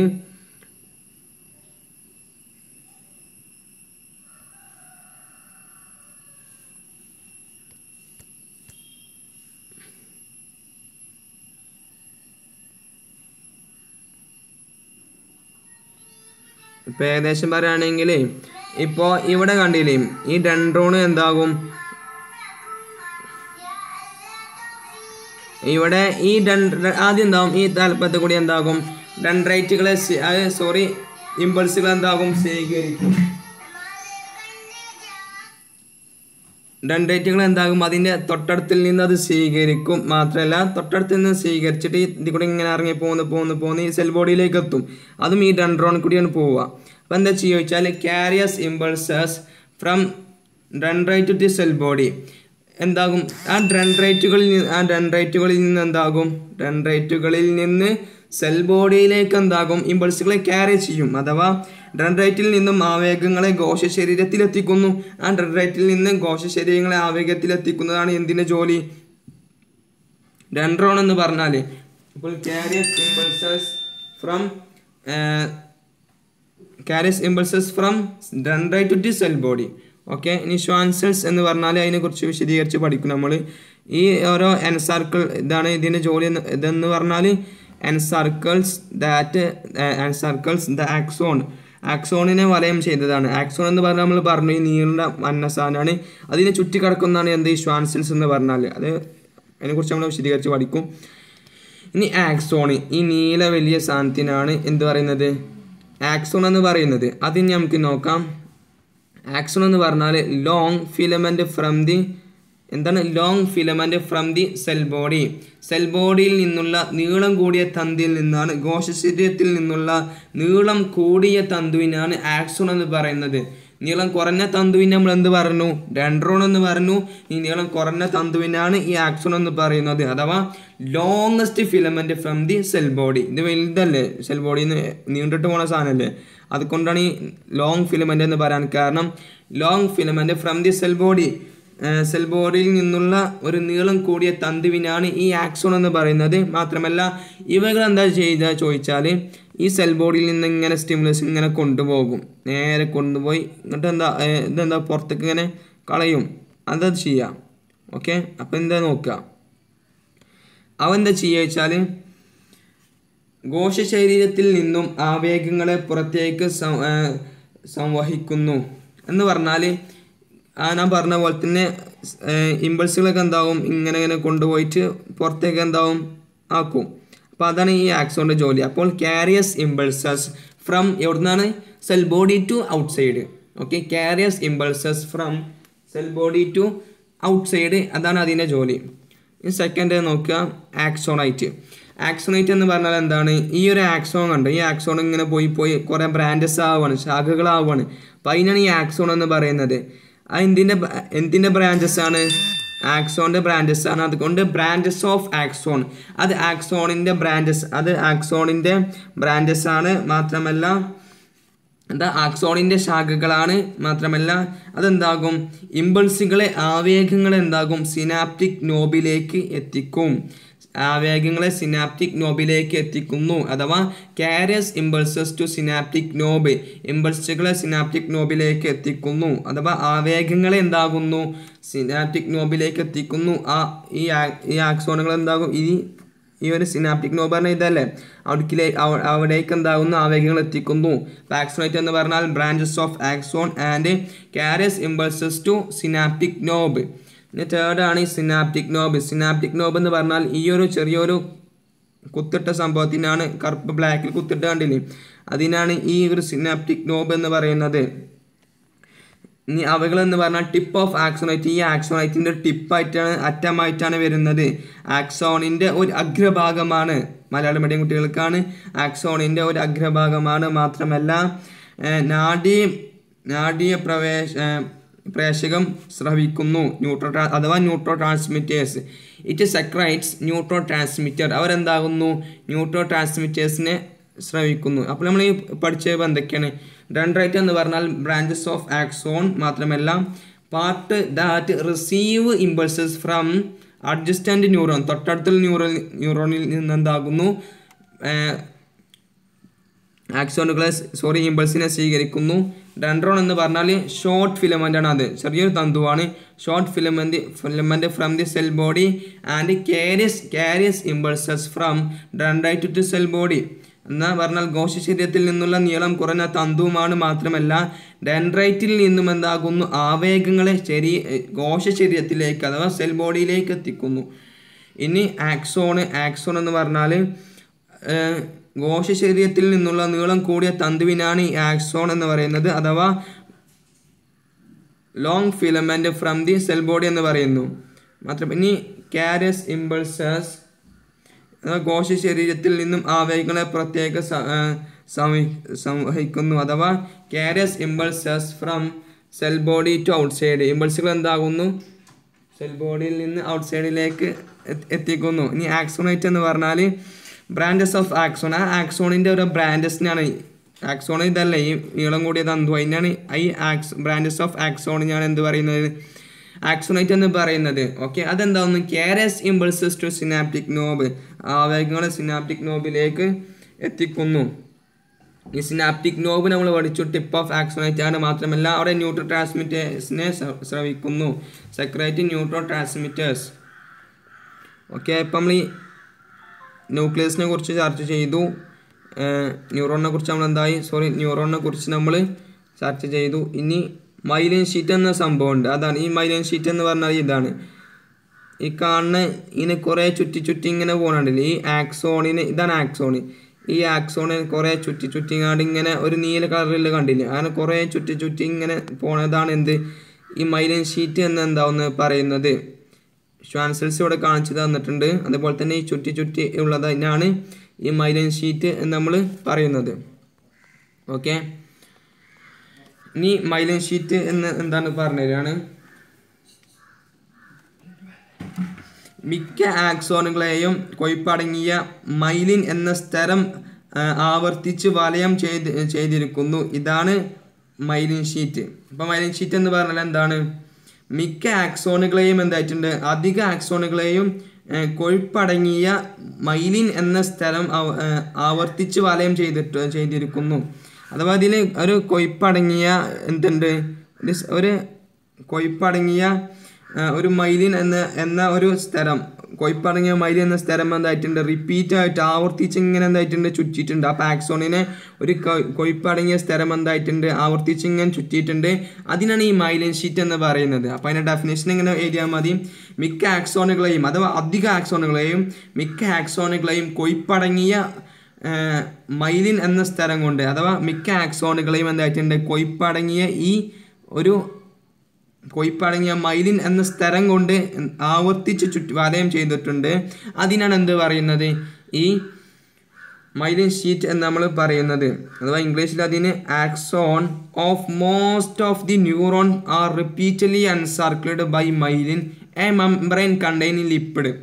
ഇപ്പം ഏകദേശം പറയുകയാണെങ്കിൽ ഇപ്പോൾ ഇവിടെ കണ്ടില്ലേ ഈ ഡെൻഡ്രോണ് എന്താകും ഇവിടെ ഈ ഡെൻഡ്ര ആദ്യം എന്താകും ഈ തലപ്പത്ത് കൂടി എന്താകും ഡെൻഡ്രൈറ്റുകളെ സോറി ഇമ്പൾസുകൾ എന്താകും സ്വീകരിക്കും ഡെൻഡ്രൈറ്റുകൾ എന്താകും അതിൻ്റെ തൊട്ടടുത്തിൽ നിന്ന് അത് സ്വീകരിക്കും മാത്രമല്ല തൊട്ടടുത്തിൽ നിന്ന് സ്വീകരിച്ചിട്ട് ഇതിൽ കൂടി ഇങ്ങനെ ഇറങ്ങി പോകുന്നു പോകുന്നു പോകുന്നു ഈ സെൽ ബോഡിയിലേക്ക് എത്തും അതും ഈ ഡെൻഡ്രോൺ കൂടിയാണ് പോവുക അപ്പോൾ എന്താ ചെയ്യുക വെച്ചാൽ carries impulses from dendrite to cell body എന്താകും ആ ഡെൻഡ്രൈറ്റുകളിൽ ആ ഡെൻഡ്രൈറ്റുകളിൽ നിന്ന് എന്താകും ഡെൻഡ്രൈറ്റുകളിൽ നിന്ന് സെൽ ബോഡിയിലേക്ക് എന്താകും ഇമ്പൾസുകളെ ക്യാരി ചെയ്യും അഥവാ ഡെൻഡ്രൈറ്റിൽ നിന്നും ആവേഗങ്ങളെ കോശ ശരീരത്തിൽ എത്തിക്കുന്നു ആ ഡെൻഡ്രൈറ്റിൽ നിന്ന് കോശ ശരീരങ്ങളെ ആവേഗത്തിൽ എത്തിക്കുന്നതാണ് എന്തിൻ്റെ ജോലി ഡെൻഡ്രോൺ എന്ന് പറഞ്ഞാൽ ഇപ്പോൾ carries impulses from carries impulses from dendrite to cell body okay ഇനി ഷ്വാൻ സെൽസ് എന്ന് പറഞ്ഞാൽ അതിനെക്കുറിച്ച് വിശദീകരിച്ച് പഠിക്കും നമ്മൾ ഈ ഓരോ എൻ സർക്കിൾ ഇതാണ് ഇതിൻ്റെ ജോലി എന്ന് ഇതെന്ന് പറഞ്ഞാൽ encircles that encircles the axon ആക്സോണിനെ വലയം ചെയ്തതാണ് ആക്സോൺ എന്ന് പറഞ്ഞാൽ നമ്മൾ പറഞ്ഞു ഈ നീണ്ട മന്നസാനാണ് അതിനെ ചുറ്റിക്കിടക്കുന്നതാണ് എന്ത് ഈ ഷ്വാൻ സെൽസ് എന്ന് പറഞ്ഞാൽ അത് അതിനെക്കുറിച്ച് നമ്മൾ വിശദീകരിച്ച് പഠിക്കും ഇനി ആക്സോൺ ഈ നീല വലിയ സാധനത്തിനാണ് എന്ത് പറയുന്നത് ആക്സോൺ എന്ന് പറയുന്നത് അതിന് നമുക്ക് നോക്കാം ആക്സോൺ എന്ന് പറഞ്ഞാൽ ലോങ് ഫിലമെൻ്റ് ഫ്രം ദി എന്താണ് long filament from the cell body cell ബോഡിയിൽ നിന്നുള്ള നീളം കൂടിയ തന്തിയിൽ നിന്നാണ് കോശശരീരത്തിൽ നിന്നുള്ള നീളം കൂടിയ തന്തുവിനാണ് ആക്സോൺ എന്ന് പറയുന്നത് നീളം കുറഞ്ഞ തന്തുവിനെ നമ്മൾ എന്ത് പറഞ്ഞു ഡെൻഡ്രോൺ എന്ന് പറഞ്ഞു ഈ നീളം കുറഞ്ഞ തന്തുവിനാണ് ഈ ആക്സോൺ എന്ന് പറയുന്നത് അഥവാ longest filament from the cell body ഇത് വലുതല്ലേ സെൽ ബോഡിയിൽ നിന്ന് നീണ്ടിട്ട് പോണ സാധനമല്ലേ അതുകൊണ്ടാണ് ഈ ലോങ് ഫിലമെന്റ് എന്ന് പറയാൻ കാരണം long filament from the cell body cell ബോഡിയിൽ നിന്നുള്ള ഒരു നീളം കൂടിയ തന്തുവിനാണ് ഈ ആക്സോൺ എന്ന് പറയുന്നത് മാത്രമല്ല ഇവകൾ എന്താ ചെയ്യുക ചോദിച്ചാൽ ഈ സെൽ ബോഡിയിൽ നിന്ന് ഇങ്ങനെ സ്റ്റിമുലസ് ഇങ്ങനെ കൊണ്ടുപോകും നേരെ കൊണ്ടുപോയി എന്നിട്ട് എന്താ ഏർ ഇതെന്താ പുറത്തേക്ക് ഇങ്ങനെ കളയും അതാ ചെയ്യാം ഓക്കെ അപ്പം എന്താ നോക്കുക അവ എന്താ ചെയ്യുക വെച്ചാൽ ഘോഷ ശരീരത്തിൽ നിന്നും ആവേഗങ്ങളെ പുറത്തേക്ക് സം- ഏർ സംവഹിക്കുന്നു എന്ന് പറഞ്ഞാൽ ആ ഞാൻ പറഞ്ഞ പോലെ തന്നെ ഇമ്പൾസുകളൊക്കെ എന്താവും ഇങ്ങനെ ഇങ്ങനെ കൊണ്ടുപോയിട്ട് പുറത്തേക്ക് എന്താവും ആക്കും അപ്പോൾ അതാണ് ഈ ആക്സോണിൻ്റെ ജോലി അപ്പോൾ ക്യാരിയസ് ഇമ്പൾസസ് ഫ്രം എവിടുന്നാണ് cell body to outside okay carries impulses from cell body to outside അതാണ് അതിൻ്റെ ജോലി ഈ സെക്കൻഡ് നോക്കുക ആക്സോണൈറ്റ് ആക്സോണൈറ്റ് എന്ന് പറഞ്ഞാൽ എന്താണ് ഈ ഒരു ആക്സോൺ കണ്ട് ഈ ആക്സോൺ ഇങ്ങനെ പോയി പോയി കുറേ ബ്രാൻഡസ് ആവുകയാണ് ശാഖകളാവുകയാണ് അപ്പോൾ അതിനാണ് ഈ ആക്സോൺ എന്ന് പറയുന്നത് അത് എന്തിൻ്റെ എന്തിൻ്റെ ബ്രാഞ്ചസ് ആണ് ആക്സോണിൻ്റെ ബ്രാഞ്ചസ് ആണ് അതുകൊണ്ട് ബ്രാഞ്ചസ് ഓഫ് ആക്സോൺ അത് ആക്സോണിൻ്റെ ബ്രാഞ്ചസ് അത് ആക്സോണിൻ്റെ ബ്രാഞ്ചസ് ആണ് മാത്രമല്ല എന്താ ആക്സോണിൻ്റെ ശാഖകളാണ് മാത്രമല്ല അതെന്താകും ഇമ്പൾസുകളെ ആവേഗങ്ങളെ എന്താകും സിനാപ്റ്റിക് നോബിലേക്ക് എത്തിക്കും ആവേഗങ്ങളെ സിനാപ്റ്റിക് നോബിലേക്ക് എത്തിക്കുന്നു അഥവാ carries impulses to synaptic knob ഇമ്പൾസുകളെ സിനാപ്റ്റിക് നോബിലേക്ക് എത്തിക്കുന്നു അഥവാ ആവേഗങ്ങളെ എന്താകുന്നു സിനാപ്റ്റിക് നോബിലേക്ക് എത്തിക്കുന്നു ആ ഈ ആ- ഈ ആക്സോണുകൾ എന്താകും ഈ ഈ ഒരു സിനാപ്റ്റിക് നോബ് പറഞ്ഞ ഇതല്ലേ അവിടേക്കിലെ അവ- അവിടേക്ക് എന്താകുന്നു ആവേഗങ്ങൾ എത്തിക്കുന്നു ആക്സോണൈറ്റ് എന്ന് പറഞ്ഞാൽ branches of axon and carries impulses to synaptic knob പിന്നെ തേർഡ് ആണ് ഈ സിനാപ്റ്റിക് നോബ് സിനാപ്റ്റിക് നോബ് എന്ന് പറഞ്ഞാൽ ഈ ഒരു ചെറിയൊരു കുത്തിട്ട സംഭവത്തിനാണ് കറുപ്പ് ബ്ലാക്കിൽ കുത്തിട്ട് കണ്ടില്ലേ അതിനാണ് ഈ ഒരു സിനാപ്റ്റിക് നോബ് എന്ന് പറയുന്നത് ഇനി അവകൾ എന്ന് പറഞ്ഞാൽ ടിപ്പ് ഓഫ് ആക്സോണൈറ്റ് ഈ ആക്സോണൈറ്റിൻ്റെ ടിപ്പായിട്ടാണ് അറ്റമായിട്ടാണ് വരുന്നത് ആക്സോണിൻ്റെ ഒരു അഗ്രഭാഗമാണ് മലയാളം മീഡിയം കുട്ടികൾക്കാണ് ആക്സോണിൻ്റെ ഒരു അഗ്രഭാഗമാണ് മാത്രമല്ല ഏഹ്, നാഡീ നാഡീയ പ്രവേശ ഏഹ്, പ്രേഷകം സ്രവിക്കുന്നു ന്യൂട്രോ ട്രാ- അഥവാ neurotransmitters it secretes neurotransmitter അവരെന്താകുന്നു ന്യൂട്രോ ട്രാൻസ്മിറ്റേഴ്സിനെ ശ്രവിക്കുന്നു അപ്പോൾ നമ്മൾ ഈ പഠിച്ചത് എന്തൊക്കെയാണ് ഡൺറൈറ്റ് എന്ന് പറഞ്ഞാൽ ബ്രാഞ്ചസ് ഓഫ് ആക്സോൺ മാത്രമല്ല part that receive impulses from adjacent neuron തൊട്ടടുത്തുള്ള ന്യൂറോൺ ന്യൂറോണിൽ നിന്ന് എന്താകുന്നു ആക്സോണുകളെ സോറി ഇമ്പൾസിനെ സ്വീകരിക്കുന്നു ഡൻഡ്രോൺ എന്ന് പറഞ്ഞാൽ ഷോർട്ട് ഫിലമെൻ്റ് ആണ് അത് ചെറിയൊരു തന്തുവാണ് short filament filament from the cell body and carries carries impulses from dendrite to cell body എന്ന് പറഞ്ഞാൽ കോശ ശരീരത്തിൽ നിന്നുള്ള നീളം കുറഞ്ഞ തന്തുവുമാണ് മാത്രമല്ല ഡെൻഡ്രൈറ്റിൽ നിന്നും എന്താകുന്നു ആവേഗങ്ങളെ ശരീ കോശ ശരീരത്തിലേക്ക് അഥവാ സെൽ ബോഡിയിലേക്ക് എത്തിക്കുന്നു ഇനി ആക്സോണ് ആക്സോൺ എന്ന് പറഞ്ഞാൽ കോശ ശരീരത്തിൽ നിന്നുള്ള നീളം കൂടിയ തന്തുവിനാണ് ഈ ആക്സോൺ എന്ന് പറയുന്നത് അഥവാ long filament from the cell body എന്ന് പറയുന്നു മാത്രം ഇനി കാരസ് ഇമ്പൾസസ് കോശ ശരീരത്തിൽ നിന്നും ആവേഗങ്ങളെ പ്രത്യേക സ- ആ, സംവഹി- സംവഹിക്കുന്നു അഥവാ carries impulses from cell body to outside ഇമ്പൾസുകൾ എന്താകുന്നു സെൽ ബോഡിയിൽ നിന്ന് ഔട്ട്സൈഡിലേക്ക് എത്തിക്കുന്നു ഇനി ആക്സോണൈറ്റ് എന്ന് പറഞ്ഞാൽ ബ്രാൻഡസ് ഓഫ് ആക്സോൺ ആ ആക്സോണിൻ്റെ ഒരു ബ്രാൻഡസിനാണ് ആക്സോൺ ഇതല്ല ഈ നീളം കൂടിയ തന്തു അതിനാണ് ഈ ആക്സ് ബ്രാൻഡസ് ഓഫ് ആക്സോണിനാണ് എന്ത് പറയുന്നത് ആക്സോണൈറ്റ് എന്ന് പറയുന്നത് ഓക്കെ അതെന്താന്ന് carries impulses to synaptic knob ആവേഗങ്ങളെ സിനാപ്റ്റിക് നോബിലേക്ക് എത്തിക്കുന്നു ഈ സിനാപ്റ്റിക് നോബ് നമ്മൾ പഠിച്ചു ടിപ്പ് ഓഫ് ആക്സോണൈറ്റ് ആണ് മാത്രമല്ല അവിടെ ന്യൂട്രോ ട്രാൻസ്മിറ്റേഴ്സിനെ ശ്രവിക്കുന്നു സെക്രേറ്റ് ന്യൂട്രോ ട്രാൻസ്മിറ്റേഴ്സ് ഓക്കെ ഇപ്പം നമ്മൾ ഈ ന്യൂക്ലിയസിനെ കുറിച്ച് ചർച്ച ചെയ്തു ന്യൂറോണിനെ കുറിച്ച് നമ്മൾ എന്തായി സോറി ന്യൂറോണിനെ കുറിച്ച് നമ്മൾ ചർച്ച ചെയ്തു ഇനി മൈലിൻ ഷീറ്റ് എന്ന സംഭവമുണ്ട് അതാണ് ഈ മൈലിൻ ഷീറ്റ് എന്ന് പറഞ്ഞാൽ ഇതാണ് ഈ കാണുന്ന ഇങ്ങനെ കുറേ ചുറ്റി ചുറ്റി ഇങ്ങനെ പോകണുണ്ടല്ലേ ഈ ആക്സോണിന് ഇതാണ് ആക്സോണ് ഈ ആക്സോണിന് കുറേ ചുറ്റി ചുറ്റിങ്ങാണ്ട് ഇങ്ങനെ ഒരു നീല കളറിൽ കണ്ടില്ലേ അങ്ങനെ കുറേ ചുറ്റി ചുറ്റി ഇങ്ങനെ പോണതാണ് എന്ത് ഈ മൈലിൻ ഷീറ്റ് എന്ന് എന്താവുന്ന പറയുന്നത് ഷ്വാൻസൽസ് ഇവിടെ കാണിച്ചു തന്നിട്ടുണ്ട് അതുപോലെ തന്നെ ഈ ചുറ്റി ചുറ്റി ഉള്ളതിനാണ് ഈ മൈലിൻ ഷീറ്റ് എന്ന് നമ്മൾ പറയുന്നത് ഓക്കെ ഇനി മൈലിൻ ഷീറ്റ് എന്ന് എന്താണ് പറഞ്ഞുതരാണ് മിക്ക ആക്സോണുകളെയും കൊയ്പ്പടങ്ങിയ മൈലിൻ എന്ന സ്ഥലം ആ, ആവർത്തിച്ച് വലയം ചെയ്ത് ചെയ്തിരിക്കുന്നു ഇതാണ് മൈലിൻ ഷീറ്റ് അപ്പോൾ മൈലിൻ ഷീറ്റ് എന്ന് പറഞ്ഞാൽ എന്താണ് മിക്ക ആക്സോണുകളെയും എന്തായിട്ടുണ്ട് അധിക ആക്സോണുകളെയും ഏ, കൊഴുപ്പടങ്ങിയ മൈലിൻ എന്ന സ്ഥലം ആവ- ഏ, ആവർത്തിച്ച് വലയം ചെയ്തിട്ട് ചെയ്തിരിക്കുന്നു അഥവാ ഇതിൽ ഒരു കൊയ്പ്പടങ്ങിയ എന്തുണ്ട് ഒരു സ്- ഒരു കൊയ്പ്പടങ്ങിയ ആ, ഒരു മൈലിൻ എന്ന എന്ന ഒരു സ്ഥലം കൊയ്പ്പടങ്ങിയ മൈലിൻ എന്ന സ്ഥലം എന്തായിട്ടുണ്ട് റിപ്പീറ്റ് ആയിട്ട് ആവർത്തിച്ച് ഇങ്ങനെ എന്തായിട്ടുണ്ട് ചുറ്റിയിട്ടുണ്ട് ആ പാക്സോണിനെ ഒരു കൊ- കൊയ്പ്പടങ്ങിയ സ്ഥലം എന്തായിട്ടുണ്ട് ആവർത്തിച്ച് ഇങ്ങനെ ചുറ്റിയിട്ടുണ്ട് അതിനാണ് ഈ മൈലിൻ ഷീറ്റ് എന്ന് പറയുന്നത് അപ്പോൾ അതിൻ്റെ ഡെഫിനേഷൻ ഇങ്ങനെ എഴുതിയാൽ മതി മിക്ക ആക്സോണുകളെയും അഥവാ അധിക ആക്സോണുകളെയും മിക്ക ആക്സോണുകളെയും കൊയ്പ്പടങ്ങിയ ആ, മൈലിൻ എന്ന സ്ഥലം കൊണ്ട് അഥവാ മിക്ക ആക്സോണുകളെയും എന്തായിട്ടുണ്ട് കൊയ്പ്പടങ്ങിയ ഈ ഒരു കൊയ്പ്പടങ്ങിയ മൈലിൻ എന്ന സ്ഥലം കൊണ്ട് ആവർത്തിച്ച് ചുറ്റി വലയം ചെയ്തിട്ടുണ്ട് അതിനാണ് എന്ത് പറയുന്നത് ഈ മൈലിൻ ഷീറ്റ് എന്ന് നമ്മൾ പറയുന്നത് അഥവാ ഇംഗ്ലീഷിൽ അതിന് axon of most of the neuron are repeatedly encircled by myelin a membrane containing lipid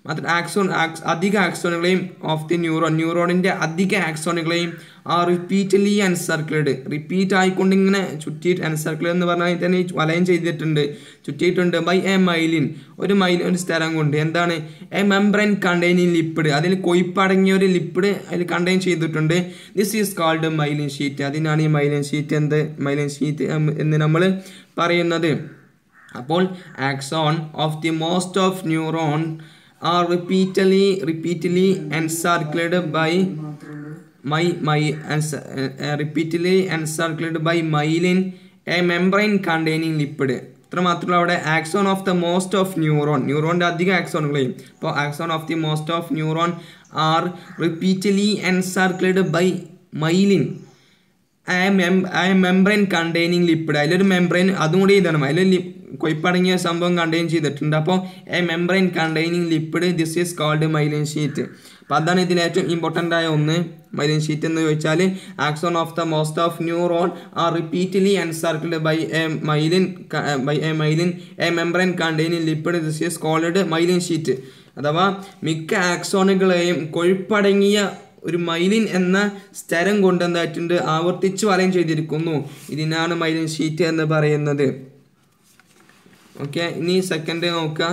മാത്രം ആക്സോൺ ആക്സ് അധിക ആക്സോണുകളെയും ഓഫ് ദി ന്യൂറോൺ ന്യൂറോണിൻ്റെ അധിക ആക്സോണുകളെയും ആ റിപ്പീറ്റ്ലി അൺസർക്കിൾഡ് റിപ്പീറ്റ് ആയിക്കൊണ്ട് ഇങ്ങനെ ചുറ്റിയിട്ട് അൺസർക്കിൾഡ് എന്ന് പറഞ്ഞാൽ തന്നെ ഈ വലയം ചെയ്തിട്ടുണ്ട് ചുറ്റിയിട്ടുണ്ട് ബൈ എ മൈലിൻ ഒരു മൈൽ ഒരു സ്ഥലം കൊണ്ട് എന്താണ് എ മെംബ്രൈൻ കണ്ടെയ്നിങ് ലിപ്പിഡ് അതിൽ കൊയ്പ്പടങ്ങിയ ഒരു ലിപ്പിഡ് അതിൽ കണ്ടെയ്ൻ ചെയ്തിട്ടുണ്ട് this is called myelin sheath അതിനാണ് ഈ മൈലിൻ ഷീറ്റ് എന്ത് മൈലിൻ ഷീറ്റ് എന്ന് നമ്മൾ പറയുന്നത് അപ്പോൾ axon of the most of neuron are repeatedly repeatedly encircled by my my repeatedly encircled by myelin a membrane containing lipid ഇത്ര മാത്രമല്ല അവിടെ axon of the most of neuron ന്യൂറോണിൻ്റെ അധിക ആക്സോണുകളെയും ഇപ്പോൾ axon of the most of neuron are repeatedly encircled by myelin membrane containing lipid അതിലൊരു membrane അതും കൂടി ഇതാണ് അതിൽ കൊയ്പ്പടങ്ങിയ സംഭവം കണ്ടെയ്ൻ ചെയ്തിട്ടുണ്ട് അപ്പോൾ a membrane containing lipid this is called myelin sheet അപ്പോൾ അതാണ് ഇതിൽ ഏറ്റവും ഇമ്പോർട്ടൻ്റ് ആയ ഒന്ന് മൈലിൻ ഷീറ്റ് എന്ന് ചോദിച്ചാൽ axon of the most of neuron are repeatedly encircled by a myelin by a myelin a membrane containing lipid this is called myelin sheath അഥവാ മിക്ക ആക്സോണുകളെയും കൊഴുപ്പടങ്ങിയ ഒരു മൈലിൻ എന്ന സ്ഥലം കൊണ്ട് എന്തായിട്ടുണ്ട് ആവർത്തിച്ച് വലയം ചെയ്തിരിക്കുന്നു ഇതിനാണ് മൈലിൻ ഷീറ്റ് എന്ന് പറയുന്നത് ഓക്കെ ഇനി സെക്കൻഡ് നോക്കുക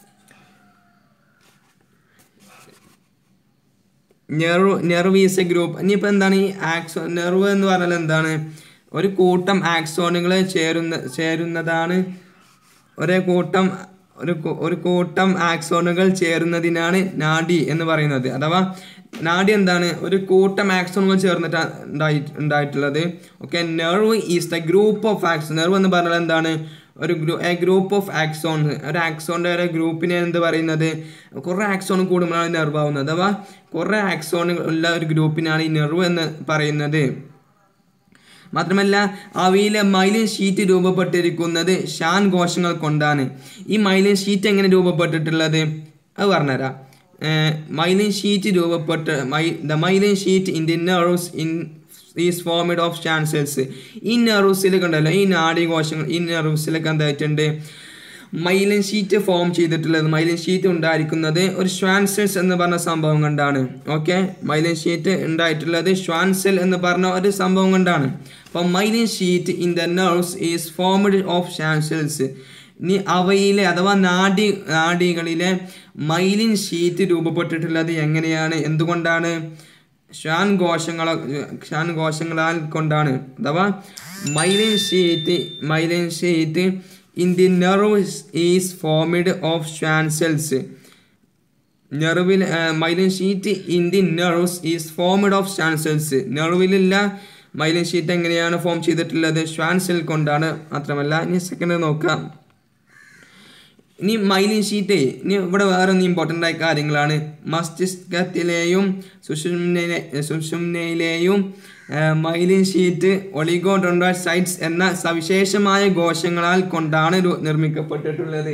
nerve nerve is a group ഇനിയിപ്പോൾ എന്താണ് ഈ ആക്സോ നെർവ് എന്ന് പറഞ്ഞാൽ എന്താണ് ഒരു കൂട്ടം ആക്സോണുകൾ ചേരുന്ന ചേരുന്നതാണ് ഒരേ കൂട്ടം ഒരു ഒരു കൂട്ടം ആക്സോണുകൾ ചേരുന്നതിനാണ് നാഡി എന്ന് പറയുന്നത് അഥവാ നാഡി എന്താണ് ഒരു കൂട്ടം ആക്സോണുകൾ ചേർന്നിട്ട് ഉണ്ടായി ഉണ്ടായിട്ടുള്ളത് okay nerve is the group of axon nerve എന്ന് പറഞ്ഞാൽ എന്താണ് ഒരു ഗ്രൂ എ ഗ്രൂപ്പ് ഓഫ് ആക്സോൺ ഒരു ആക്സോണിൻ്റെ ഒരു ഗ്രൂപ്പിനെ എന്ത് പറയുന്നത് കുറേ ആക്സോൺ കൂടുമ്പോഴാണ് നെർവ് ആവുന്നത് അഥവാ കുറേ ആക്സോൺ ഉള്ള ഒരു ഗ്രൂപ്പിനാണ് ഈ നെർവ് എന്ന് പറയുന്നത് മാത്രമല്ല അവയിലെ മൈലിൻ ഷീറ്റ് രൂപപ്പെട്ടിരിക്കുന്നത് ഷാൻ കോശങ്ങൾ കൊണ്ടാണ് ഈ മൈലിൻ ഷീറ്റ് എങ്ങനെ രൂപപ്പെട്ടിട്ടുള്ളത് അത് പറഞ്ഞുതരാം മൈലിൻ ഷീറ്റ് രൂപപ്പെട്ട് my the myelin sheath in the nerves in is formed of Schwann cells ഈ നെർവ്സിൽ കണ്ടല്ലോ ഈ നാഡീകോശങ്ങൾ ഈ നെർവ്സിലൊക്കെ എന്തായിട്ടുണ്ട് മൈലിൻ ഷീറ്റ് ഫോം ചെയ്തിട്ടുള്ളത് മൈലിൻ ഷീറ്റ് ഉണ്ടായിരിക്കുന്നത് ഒരു ഷ്വാൻ സെൽസ് എന്ന് പറഞ്ഞ സംഭവം കൊണ്ടാണ് ഓക്കെ മൈലിൻ ഷീറ്റ് ഉണ്ടായിട്ടുള്ളത് ഷ്വാൻ സെൽ എന്ന് പറഞ്ഞ ഒരു സംഭവം കൊണ്ടാണ് അപ്പോൾ myelin sheath in the nerves is formed of Schwann cells ഇനി അവയിലെ അഥവാ നാഡി നാഡികളിലെ മൈലിൻ ഷീറ്റ് രൂപപ്പെട്ടിട്ടുള്ളത് എങ്ങനെയാണ് എന്തുകൊണ്ടാണ് ഷാൻ കോശങ്ങള ഷാൻ കോശങ്ങളാൽ കൊണ്ടാണ് അഥവാ myelin sheath myelin sheath in the nerves is formed of Schwann cells നെർവിൽ myelin sheath in the nerves is formed of Schwann cells നെർവിലുള്ള മൈലിൻ ഷീറ്റ് എങ്ങനെയാണ് ഫോം ചെയ്തിട്ടുള്ളത് ഷ്വാൻ സെൽ കൊണ്ടാണ് മാത്രമല്ല ഇനി സെക്കൻഡ് നോക്കാം ഇനി മൈലിൻ ഷീറ്റ് ഇനി ഇവിടെ വേറെ ഒന്ന് ഇമ്പോർട്ടൻ്റ് ആയ കാര്യങ്ങളാണ് മസ്തിഷ്കത്തിലെയും സുഷുമ്നയിലെ സുഷുമ്നയിലെയും മൈലിൻ ഷീറ്റ് ഒളിഗോഡൊണ്ടോസൈറ്റ്സ് എന്ന സവിശേഷമായ കോശങ്ങളാൽ കൊണ്ടാണ് നിർമ്മിക്കപ്പെട്ടിട്ടുള്ളത്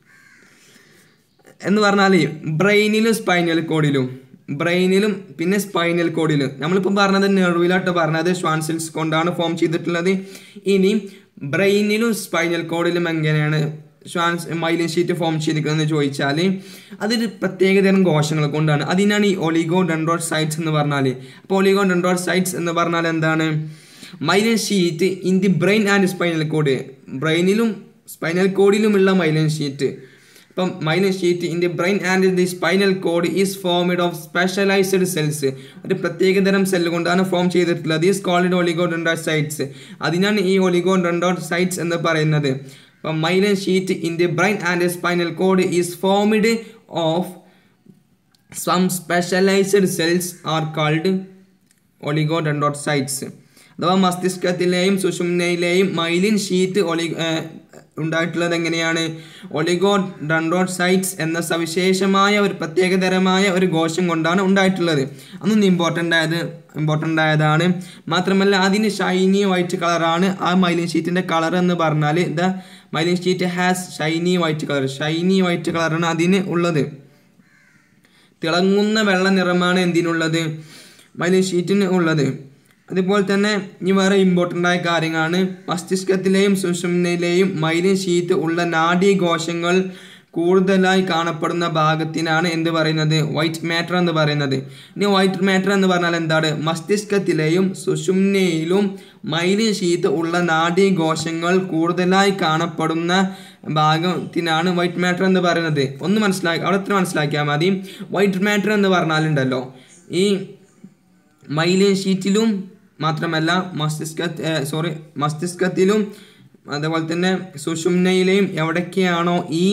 എന്ന് പറഞ്ഞാൽ ബ്രെയിനിലും സ്പൈനൽ കോഡിലും ബ്രെയിനിലും പിന്നെ സ്പൈനൽ കോഡിലും നമ്മളിപ്പോൾ പറഞ്ഞത് നെർവിലോട്ട് പറഞ്ഞത് ശ്വാൻസിൽസ് കൊണ്ടാണ് ഫോം ചെയ്തിട്ടുള്ളത് ഇനി ബ്രെയിനിലും സ്പൈനൽ കോഡിലും എങ്ങനെയാണ് ഷ്വാൻസ് മൈലിൻ ഷീറ്റ് ഫോം ചെയ്തിരിക്കുന്നത് ചോദിച്ചാൽ അതൊരു പ്രത്യേകതരം കോശങ്ങൾ കൊണ്ടാണ് അതിനാണ് ഈ ഒളിഗോ ഡെൻഡ്രോഡ് സൈറ്റ്സ് എന്ന് പറഞ്ഞാൽ അപ്പോൾ ഒളിഗോ ഡെൻഡ്രോഡ് സൈറ്റ്സ് എന്ന് പറഞ്ഞാൽ എന്താണ് myelin sheath in the brain and spinal cord ബ്രെയിനിലും സ്പൈനൽ കോഡിലുമുള്ള മൈലിൻ ഷീറ്റ് ഇപ്പം myelin sheath in the brain and the spinal cord is formed of specialised cells ഒരു പ്രത്യേകതരം സെല്ല് കൊണ്ടാണ് ഫോം ചെയ്തിട്ടുള്ളത് is called oligodendrocytes അതിനാണ് ഈ oligodendrocytes എന്ന് പറയുന്നത് അപ്പം myelin sheath in the brain and spinal cord is formed of some specialised cells are called oligodendrocytes അഥവാ മസ്തിഷ്കത്തിലെയും സുഷുമ്നയിലെയും മൈലിൻ ഷീറ്റ് ഒളി ഉണ്ടായിട്ടുള്ളത് എങ്ങനെയാണ് ഒളിഗോ ഡെൻഡോട്സൈറ്റ്സ് എന്ന സവിശേഷമായ ഒരു പ്രത്യേകതരമായ ഒരു കോശം കൊണ്ടാണ് ഉണ്ടായിട്ടുള്ളത് അതൊന്നും ഇമ്പോർട്ടൻ്റ് ആയത് ഇമ്പോർട്ടൻ്റ് ആയതാണ് മാത്രമല്ല അതിന് ഷൈനി വൈറ്റ് കളറാണ് ആ മൈലിൻ ഷീറ്റിൻ്റെ കളർ എന്ന് പറഞ്ഞാൽ the myelin sheath has shiny white colour shiny white കളറാണ് അതിന് ഉള്ളത് തിളങ്ങുന്ന വെള്ള നിറമാണ് എന്തിനുള്ളത് മൈലിൻ ഷീറ്റിന് ഉള്ളത് അതുപോലെ തന്നെ ഇനി വേറെ ഇമ്പോർട്ടൻ്റ് ആയ കാര്യങ്ങളാണ് മസ്തിഷ്കത്തിലെയും സുഷുമ്നയിലെയും മൈലിൻ ഷീറ്റ് ഉള്ള നാഡീകോശങ്ങൾ കൂടുതലായി കാണപ്പെടുന്ന ഭാഗത്തിനാണ് എന്ത് പറയുന്നത് വൈറ്റ് മാറ്റർ എന്ന് പറയുന്നത് ഇനി വൈറ്റ് മാറ്റർ എന്ന് പറഞ്ഞാൽ എന്താണ് മസ്തിഷ്കത്തിലെയും സുഷുമ്നയിലും മൈലിൻ ഷീത്ത് ഉള്ള നാഡീകോശങ്ങൾ കൂടുതലായി കാണപ്പെടുന്ന ഭാഗത്തിനാണ് വൈറ്റ് മാറ്റർ എന്ന് പറയുന്നത് ഒന്ന് മനസ്സിലാക്കി അവിടെ എത്ര മനസ്സിലാക്കിയാൽ മതി വൈറ്റ് മാറ്റർ എന്ന് പറഞ്ഞാലുണ്ടല്ലോ ഈ മൈലിൻ ഷീറ്റിലും മാത്രമല്ല മസ്തിഷ്ക സോറി മസ്തിഷ്കത്തിലും അതുപോലെ തന്നെ സുഷുമ്നയിലെയും എവിടൊക്കെയാണോ ഈ